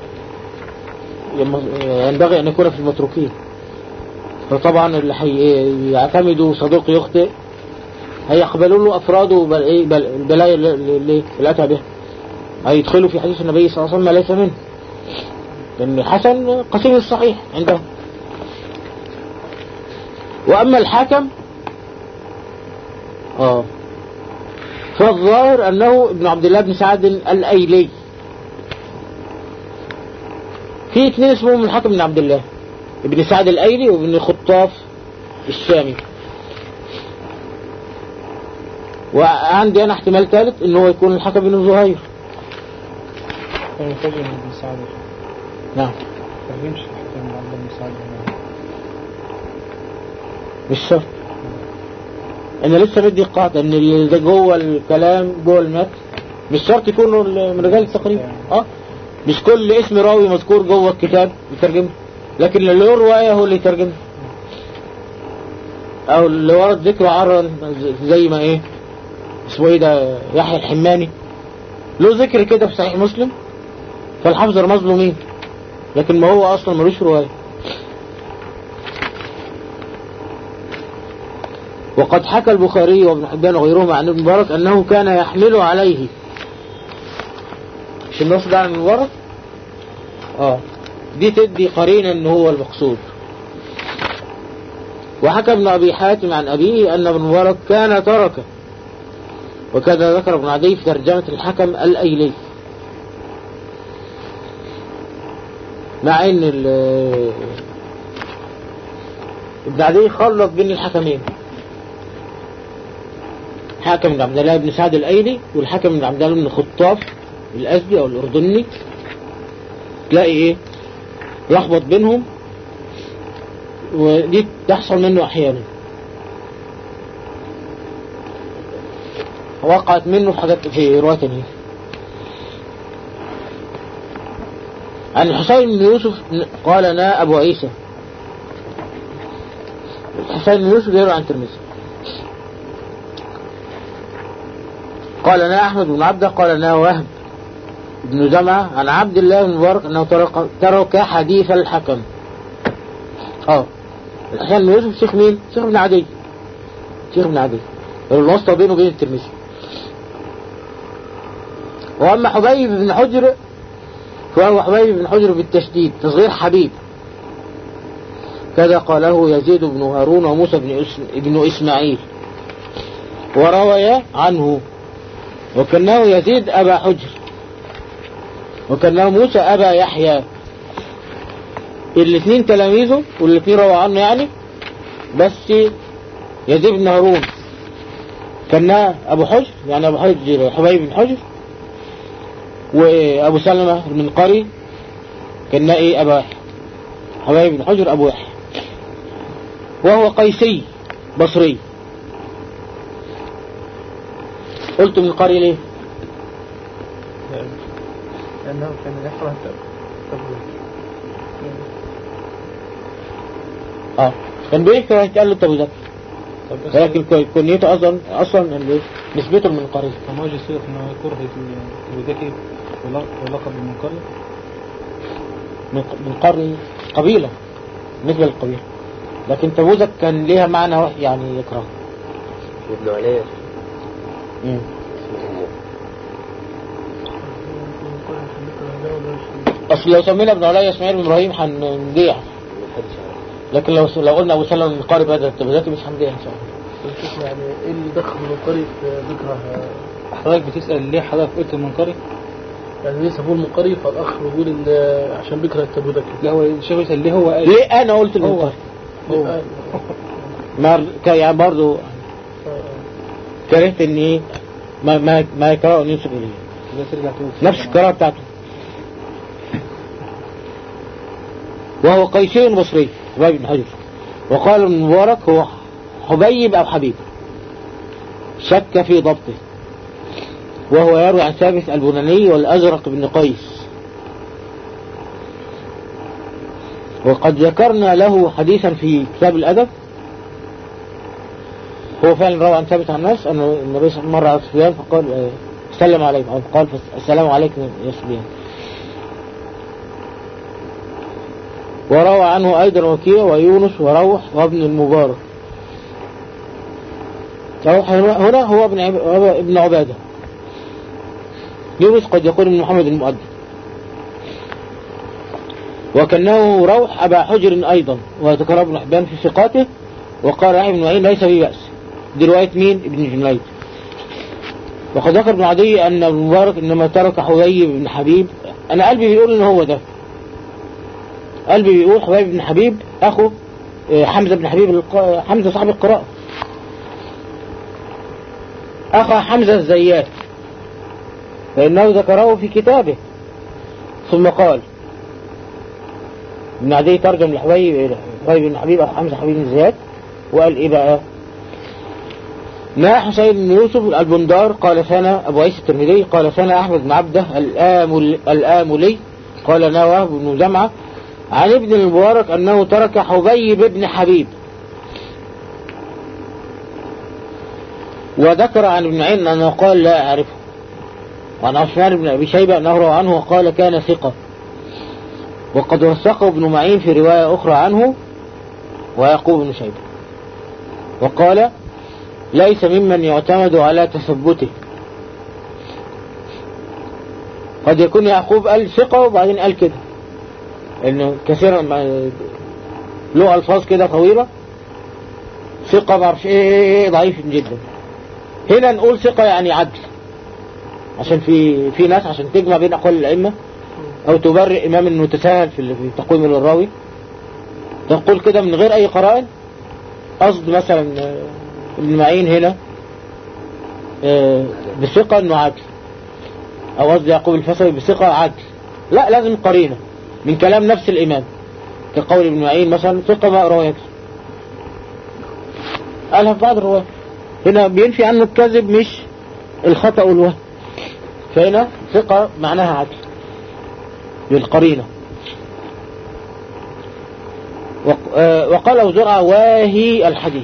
ينبغي أن يكون في المتروكين فطبعا اللي هيعتمدوا صدوق يخطئ هيقبلوا له أفراده بل إيه بل البلايا اللي, اللي أتى بها هيدخلوا في حديث النبي صلى الله عليه وسلم ليس منه لأن حسن قسيم الصحيح عندهم وأما الحكم آه فالظاهر أنه ابن عبد الله بن سعد الأيلي في اثنين اسمهم الحكم بن عبد الله ابن سعد الأيلي وابن خطاف الشامي وعندي أنا احتمال ثالث ان هو يكون الحكم بن زهير يترجم ابن سعد نعم ما ترجمش الحكم من عبد بن سعد مش شرط انا لسه بدي قاعدة ان اللي ده جوه الكلام جوه المتن مش شرط يكونوا من رجال التقريب اه مش كل اسم راوي مذكور جوه الكتاب يترجمه لكن اللي له رواية هو اللي يترجمه او اللي ورد ذكره عرا زي ما ايه اسمه ايه ده يحيى الحماني له ذكر كده في صحيح مسلم فالحافظ رمز له مين لكن ما هو اصلا ملوش رواية وقد حكى البخاري وابن حبان وغيرهما عن ابن مبارك انه كان يحمل عليه مش النص ده عن المبارك اه دي تدي قرينة ان هو المقصود وحكى ابن ابي حاتم عن ابيه ان ابن مبارك كان تركه وكذا ذكر ابن عدي في ترجمة الحكم الايلي مع ان ابن عدي خلط بين الحكمين حاكم بن عبد الله بن سعد الايلي والحكم بن عبد الله بن خطاف الازدي او الاردني تلاقي ايه لخبط بينهم ودي تحصل منه احيانا وقعت منه في حاجات في رواية تانية عن الحسين بن يوسف قال انا ابو عيسى الحسين بن يوسف يروي عن ترمذي قال انا احمد بن عبده قال انا وهب بن جمعة عن عبد الله بن مبارك انه ترك, ترك حديث الحكم اه الحسين بن يوسف شيخ مين شيخ ابن عدي شيخ ابن عدي الواسطة بينه وبين الترمذي واما حبيب بن حجر فهو حبيب بن حجر بالتشديد تصغير حبيب كذا قاله يزيد بن هارون وموسى بن, اسم بن اسماعيل وروي عنه وكناه يزيد أبا حجر وكناه موسى أبا يحيى الاثنين تلاميذه والاثنين روى عنه يعني بس يزيد بن هارون كان أبو حجر يعني أبو حجر حبيب بن حجر وأبو سلمة المنقري كان إيه أبا يحيى حبيب بن حجر أبو يحيى وهو قيسي بصري قلت من قري ليه لأنه كان يكره التبويب اه كان بيكره يتقال له التبوذات ولكن كو- كنيته اصلا اصلا اللي نسبته من قري فما وجه صيغة انه كره الوذكي ولقب المنقري من من قري قبيلة بالنسبة للقبيلة لكن تبوذك كان ليها معنى وح- يعني يكره وابن علي مم. اصل لو سمينا ابن علي اسماعيل بن ابراهيم هنضيع محدش يعرف لكن لو لو قلنا ابو سلمة من قري بدل التبوذات مش هنضيع ان شاء الله يعني ايه اللي دخل المنقري في ذكره حضرتك بتسأل ليه حضرتك قلت المنقري يعني ليه سموه المنقري فالاخ بيقول ان عشان بيكره التبوذكي لا هو الشيخ بيسأل ليه هو قال ليه انا قلت المنقري هو ما ك- يعني برضه كرهت ان ايه ما ما ما يكرهه ان ينسب اليه ده ترجع تقول نفس القراءة بتاعته وهو قيسي بصري حبيب بن حجر وقال ابن مبارك هو حبيب أو حبيب شك في ضبطه وهو يروي عن ثابت البناني والأزرق بن قيس وقد ذكرنا له حديثا في كتاب الأدب هو فعلا روى عن ثابت عن الناس أن النبي صلى الله عليه وسلم مر على سفيان فقال آه، سلم عليكم أو قال فس- السلام عليكم يا سفيان وروى عنه أيضا وكيع ويونس وروح وابن المبارك روح هنا هو ابن عب- هو ابن عبادة يونس قد يقول ابن محمد المؤدب وكأنه روح أبا حجر أيضا وذكر ابن حبان في ثقاته وقال يحيى بن معين ليس به بأس دي رواية مين ابن جنيد وقد ذكر ابن عدي أن ابن مبارك إنما ترك حبيب بن حبيب أنا قلبي بيقول إن هو ده قلبي بيقول حبيب بن حبيب أخو آه، حمزة بن حبيب الق- حمزة صاحب القراءة أخا حمزة الزيات فإنه ذكره في كتابه ثم قال ابن عدي ترجم لحبيب حبيب بن حبيب أو حمزة حبيب بن زياد وقال إيه بقى ما حسين بن يوسف البندار قال ثنا أبو عيسى الترمذي قال ثنا أحمد بن عبده الآمل الآملي قال نواه بن جمعة عن ابن المبارك أنه ترك حبيب بن حبيب وذكر عن ابن عين أنه قال لا أعرفه وعن عثمان بن أبي شيبة أنه روى عنه وقال كان ثقة وقد وثقه ابن معين في رواية أخرى عنه ويعقوب بن شيبة وقال ليس ممن يعتمد على تثبته قد يكون يعقوب قال ثقة وبعدين قال كده انه كثيرا ما له الفاظ كده طويلة ثقة معرفش ايه, إيه, إيه ضعيف جدا هنا نقول ثقة يعني عدل عشان في في ناس عشان تجمع بين اقوال الائمة او تبرئ امام انه تساهل في في تقويم الراوي تقول كده من غير اي قرائن قصد مثلا آه، ابن معين هنا آه، بثقة انه عدل او قصد يعقوب الفصلي بثقة عدل لا لازم قرينة من كلام نفس الامام كقول ابن معين مثلا ثقة ما روى يكذب قالها في بعض الروايات هنا بينفي عنه الكذب مش الخطأ والوهم فهنا ثقة معناها عدل بالقرينة وق- آه، وقال أبو زرعة واهي الحديث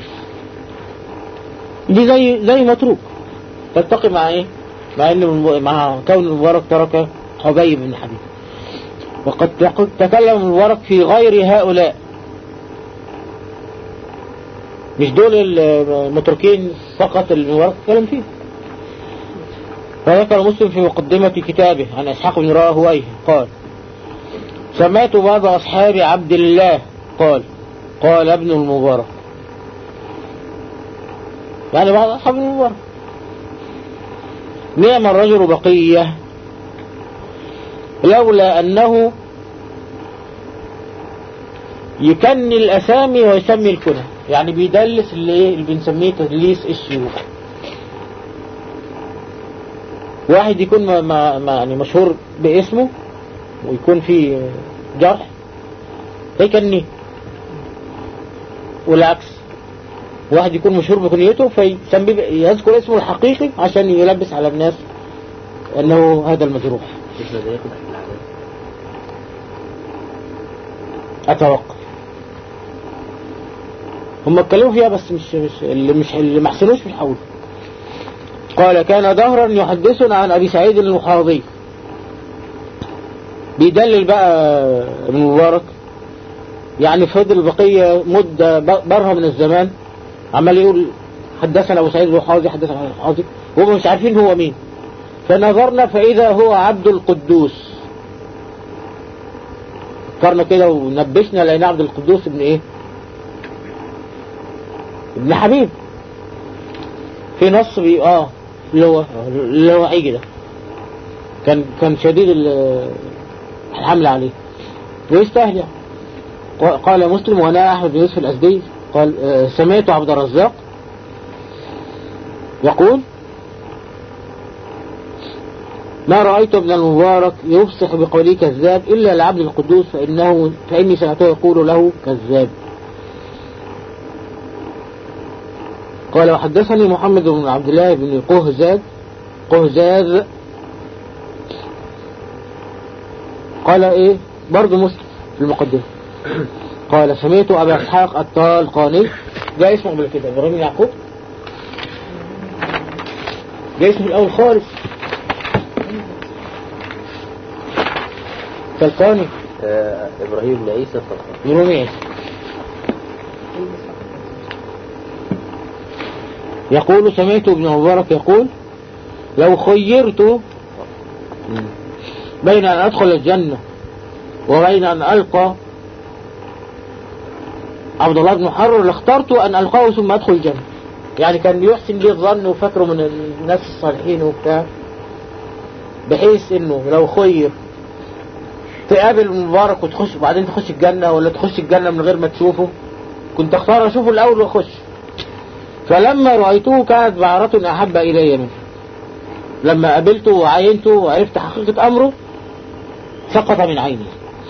دي زي زي متروك تلتقي مع ايه مع ان الم- مع كون المبارك ترك حبيب بن حبيب وقد تق- تكلم المبارك في غير هؤلاء مش دول المتركين فقط المبارك تكلم فيه فذكر مسلم في مقدمة كتابه عن إسحاق بن راهويه قال سمعت بعض أصحاب عبد الله قال قال ابن المبارك يعني بعض أصحاب المبارك نعم الرجل بقية لولا أنه يكني الأسامي ويسمي الكنى يعني بيدلس اللي, إيه؟ اللي بنسميه تدليس الشيوخ واحد يكون ما ما ما يعني مشهور باسمه ويكون فيه جرح فيكنيه والعكس واحد يكون مشهور بكنيته فيسمي يذكر اسمه الحقيقي عشان يلبس على الناس انه هذا المجروح مثل ذلك تحت العذاب اتوقع هم اتكلموا فيها بس مش مش اللي مش اللي ما حسنوش مش هقول قال كان دهرا يحدثنا عن ابي سعيد المحاضي بيدلل بقى ابن مبارك يعني فضل بقية مدة ب- برهة من الزمان عمال يقول حدثنا ابو سعيد المحاضي حدثنا عن المحاضي وهم مش عارفين هو مين فنظرنا فاذا هو عبد القدوس فكرنا كده ونبشنا لقينا عبد القدوس ابن ايه ابن حبيب في نص بي اه اللي هو اللي هو عيجي ده كان كان شديد ال- الحمل عليه ويستاهل يعني ق- قال مسلم وانا احمد بن يوسف الازدي قال آه، سمعت عبد الرزاق يقول ما رأيت ابن المبارك يفصح بقوله كذاب إلا العبد القدوس فإنه فإني سمعته يقول له كذاب قال وحدثني محمد بن عبد الله بن قهزاد قهزاز قال ايه برضه مسلم في المقدمة قال سمعت ابا اسحاق الطالقاني ده اسمه قبل كده ابراهيم بن يعقوب ده اسمه الاول خالص طلقاني آه، إبراهيم بن عيسى الطلقاني ابراهيم عيسى يقول سمعت ابن مبارك يقول لو خيرت بين أن أدخل الجنة وبين أن ألقى عبد الله بن محرر لاخترت أن ألقاه ثم أدخل الجنة يعني كان يحسن لي الظن وفكره من الناس الصالحين وبتاع بحيث انه لو خير تقابل مبارك وتخش وبعدين تخش الجنة ولا تخش الجنة من غير ما تشوفه كنت اختار اشوفه الاول واخش فلما رأيته كانت بعرة احب الي منه لما قابلته وعاينته وعرفت حقيقة امره سقط من عيني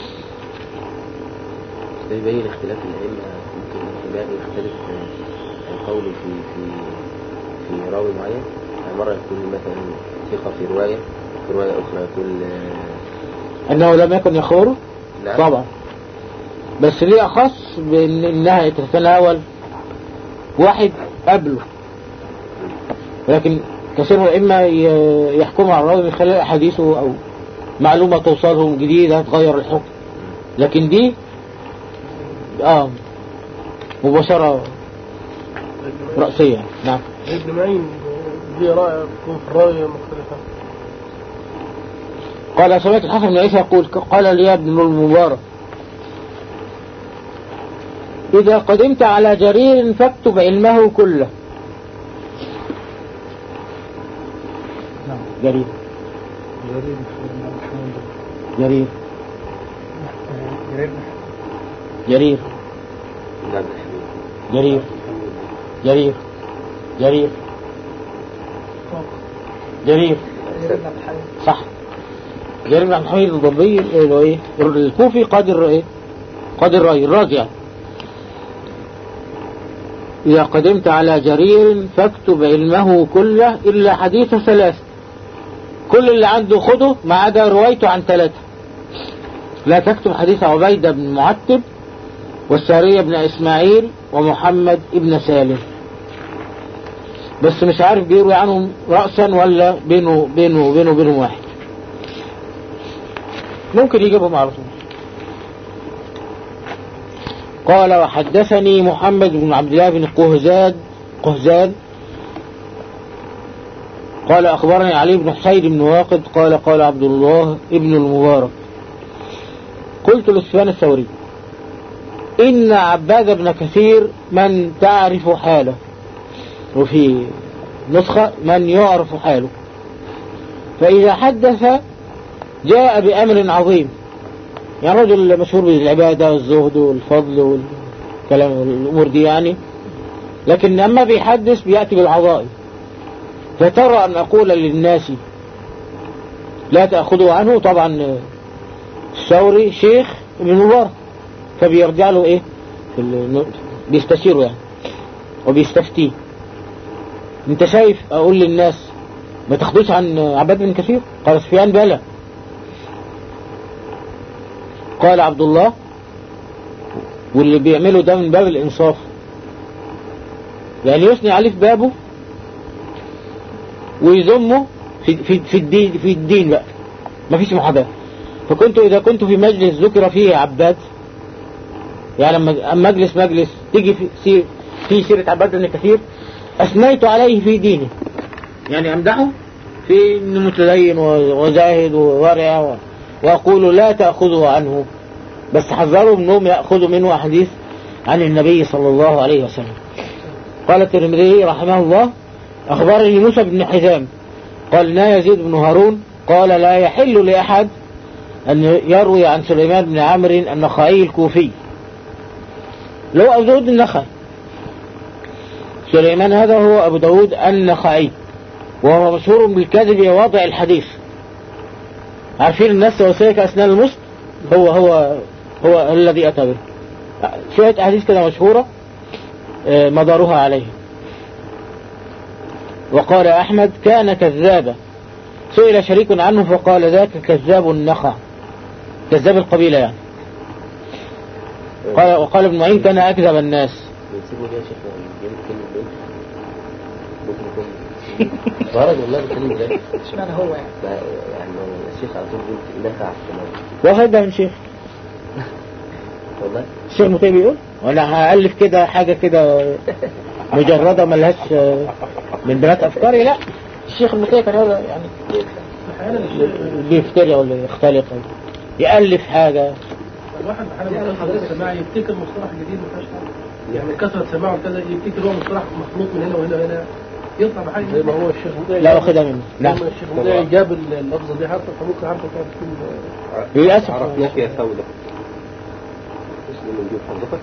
ده يبين اختلاف الأئمة ممكن الإمام يختلف آه، القول في في في راوي معين يعني مرة يكون مثلا ثقة في رواية في رواية أخرى يقول آه، انه لم يكن يخوره لا طبعا بس ليه اخص بان انها تتناول واحد قبله لكن كثير اما ي- يحكم على الراوي من خلال احاديثه او معلومة توصلهم جديدة تغير الحكم لكن دي اه مباشرة رأسية نعم ابن معين دي رأي تكون في الراوية مختلفة قال سمعت الحسن بن عيسى يقول قال لي ابن المبارك إذا قدمت على جرير فاكتب علمه كله نعم جرير جرير جرير لا بن حبيب جرير جرير جرير جرير صح جرير بن عبد الحميد الضبي اللي هو ايه الكوفي قادر ايه قادر الرأي الراجع إذا قدمت على جرير فاكتب علمه كله إلا حديث ثلاث كل اللي عنده خده ما عدا روايته عن ثلاثة لا تكتب حديث عبيدة بن معتب والسارية بن إسماعيل ومحمد ابن سالم بس مش عارف بيروي عنهم رأسا ولا بينه بينه بينه وبينهم واحد ممكن يجيبهم على طول قال وحدثني محمد بن عبد الله بن قهزاد قهزاد قال أخبرني علي بن حسين بن واقد قال قال عبد الله ابن المبارك قلت لسفيان الثوري إن عباد بن كثير من تعرف حاله وفي نسخة من يعرف حاله فإذا حدث جاء بأمر عظيم يعني رجل مشهور بالعبادة والزهد والفضل والكلام والأمور دي يعني لكن لما بيحدث بيأتي بالعظائم فترى أن أقول للناس لا تأخذه عنه طبعا الثوري شيخ ابن مبارك فبيرجع له ايه في ال- بيستشيره يعني وبيستفتيه انت شايف اقول للناس ما تاخدوش عن عباد بن كثير قال سفيان بلى قال عبد الله واللي بيعمله ده من باب الانصاف يعني يثني عليه في بابه ويذمه في في في الدين في الدين بقى مفيش محاباه فكنت اذا كنت في مجلس ذكر فيه عباد يعني لما أما مجلس مجلس تيجي في سير في سيرة عباد بن كثير أثنيت عليه في دينه يعني أمدحه في إنه متدين وزاهد وورع و- وأقول لا تأخذه عنه بس حذروا منهم يأخذوا منه أحاديث عن النبي صلى الله عليه وسلم قال الترمذي رحمه الله أخبرني موسى بن حزام قال لنا يزيد بن هارون قال لا يحل لأحد أن يروي عن سليمان بن عمرو النخعي الكوفي لو أبو داود النخعي سليمان هذا هو أبو داود النخعي وهو مشهور بالكذب ووضع الحديث عارفين الناس وسيك أسنان المسك هو هو هو الذي أتى به شوية أحاديث كده مشهورة آه، مدارها عليه وقال أحمد كان كذابا سئل شريك عنه فقال ذاك كذاب النخع كذاب القبيلة يعني قال وقال ابن معين كان أكذب الناس بنسيبه ليه يا شيخ جابت كلمة بنت ممكن يكون فرج والله بتكلم بجد اشمعنى هو يعني ما- يعني الشيخ على طول بنت نفع كمان واخد ده من شيخ والله الشيخ مطيع بيقول وانا هألف كده حاجة كده مجردة ملهاش آه، من بنات أفكاري لا الشيخ المطيع كان هذا يعني احيانا الشيء بيفتري ولا يختلق يألف حاجة الواحد احيانا من حضرتك سماع يفتكر مصطلح جديد ما فيهاش حاجه يعني كثره سماعه كذا يفتكر هو مصطلح مخلوط من هنا وهنا وهنا يطلع بحاجه زي ما هو الشيخ مدعي لا واخدها منه نعم لما الشيخ مدعي جاب اللفظه دي حتى فممكن حتى كانت تكون للأسف عرفناك يا سودة مسلم نجيب حضرتك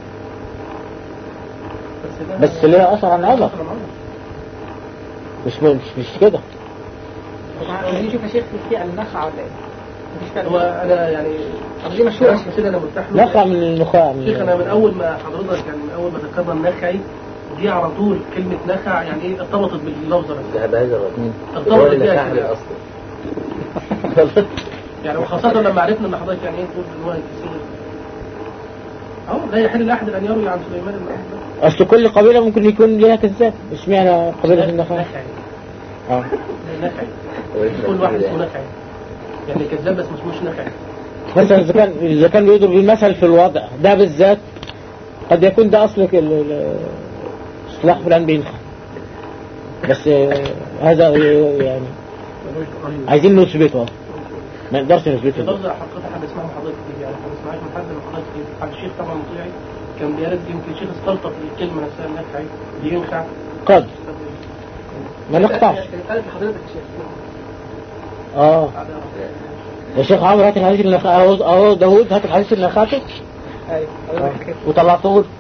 بس بس ليها أثر عن عمر مش مش مش كده عايزين نشوف يا شيخ في عن النخعة ولا ايه؟ مفيش هو فرق انا يعني طب دي مشهورة عشان كده انا مرتاح له نخع من النخاع شيخ انا من من اول ما حضرتك يعني من اول ما ذكرنا النخعي دي على طول كلمه نخع يعني ايه ارتبطت باللفظه نفسها ده بهذا الرجل هو ارتبطت اللي بيها نفعني كده. اصلا يعني وخاصة لما عرفنا ان حضرتك يعني ايه تقول ان هو كثير اهو لا يحل لاحد ان يروي عن سليمان بن عبد أصل كل قبيلة ممكن يكون ليها كذاب اشمعنى قبيلة النخاع نخعي اه نخعي كل واحد اسمه نخعي يعني كذاب بس مش مش نخعي مثلا إذا كان إذا كان بيضرب المثل في الوضع ده بالذات قد يكون ده أصلك ال- ال- اصطلاح فلان بينخع بس آه، هذا يعني ملوش رهيب. عايزين نثبته أهو. ما نقدرش نثبته لفظ حقيقة حد اسمها حضرتك كتير يعني ما بسمعهاش من حد من حضرتك كتير حد الشيخ طبعا مطيعي كان بيرد يمكن الشيخ استلطف الكلمة نفسها النخعي ينخع قد ما نقطعش قالت لحضرتك يا شيخ اه يا شيخ عمرو هات الحديث اللي نخ- اهو اهو داوود هات الحديث اللي نخاته ايوه آه. وطلعته له.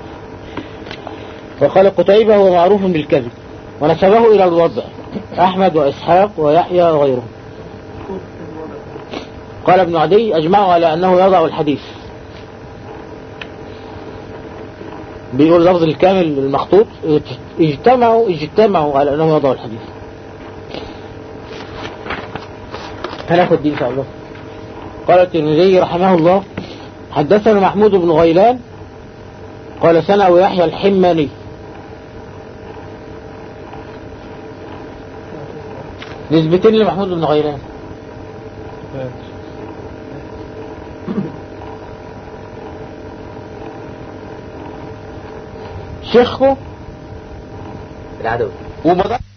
وقال قتيبة هو معروف بالكذب ونسبه إلى الوضع أحمد وإسحاق ويحيى وغيرهم قال ابن عدي أجمعوا على أنه يضع الحديث بيقول لفظ الكامل المخطوط اجتمعوا اجتمعوا على أنه يضع الحديث هناخد دي إن شاء الله قال الترمذي رحمه الله حدثنا محمود بن غيلان قال سنة ويحيى الحماني نسبتين لمحمود بن غيلان شيخه العدوي ومضى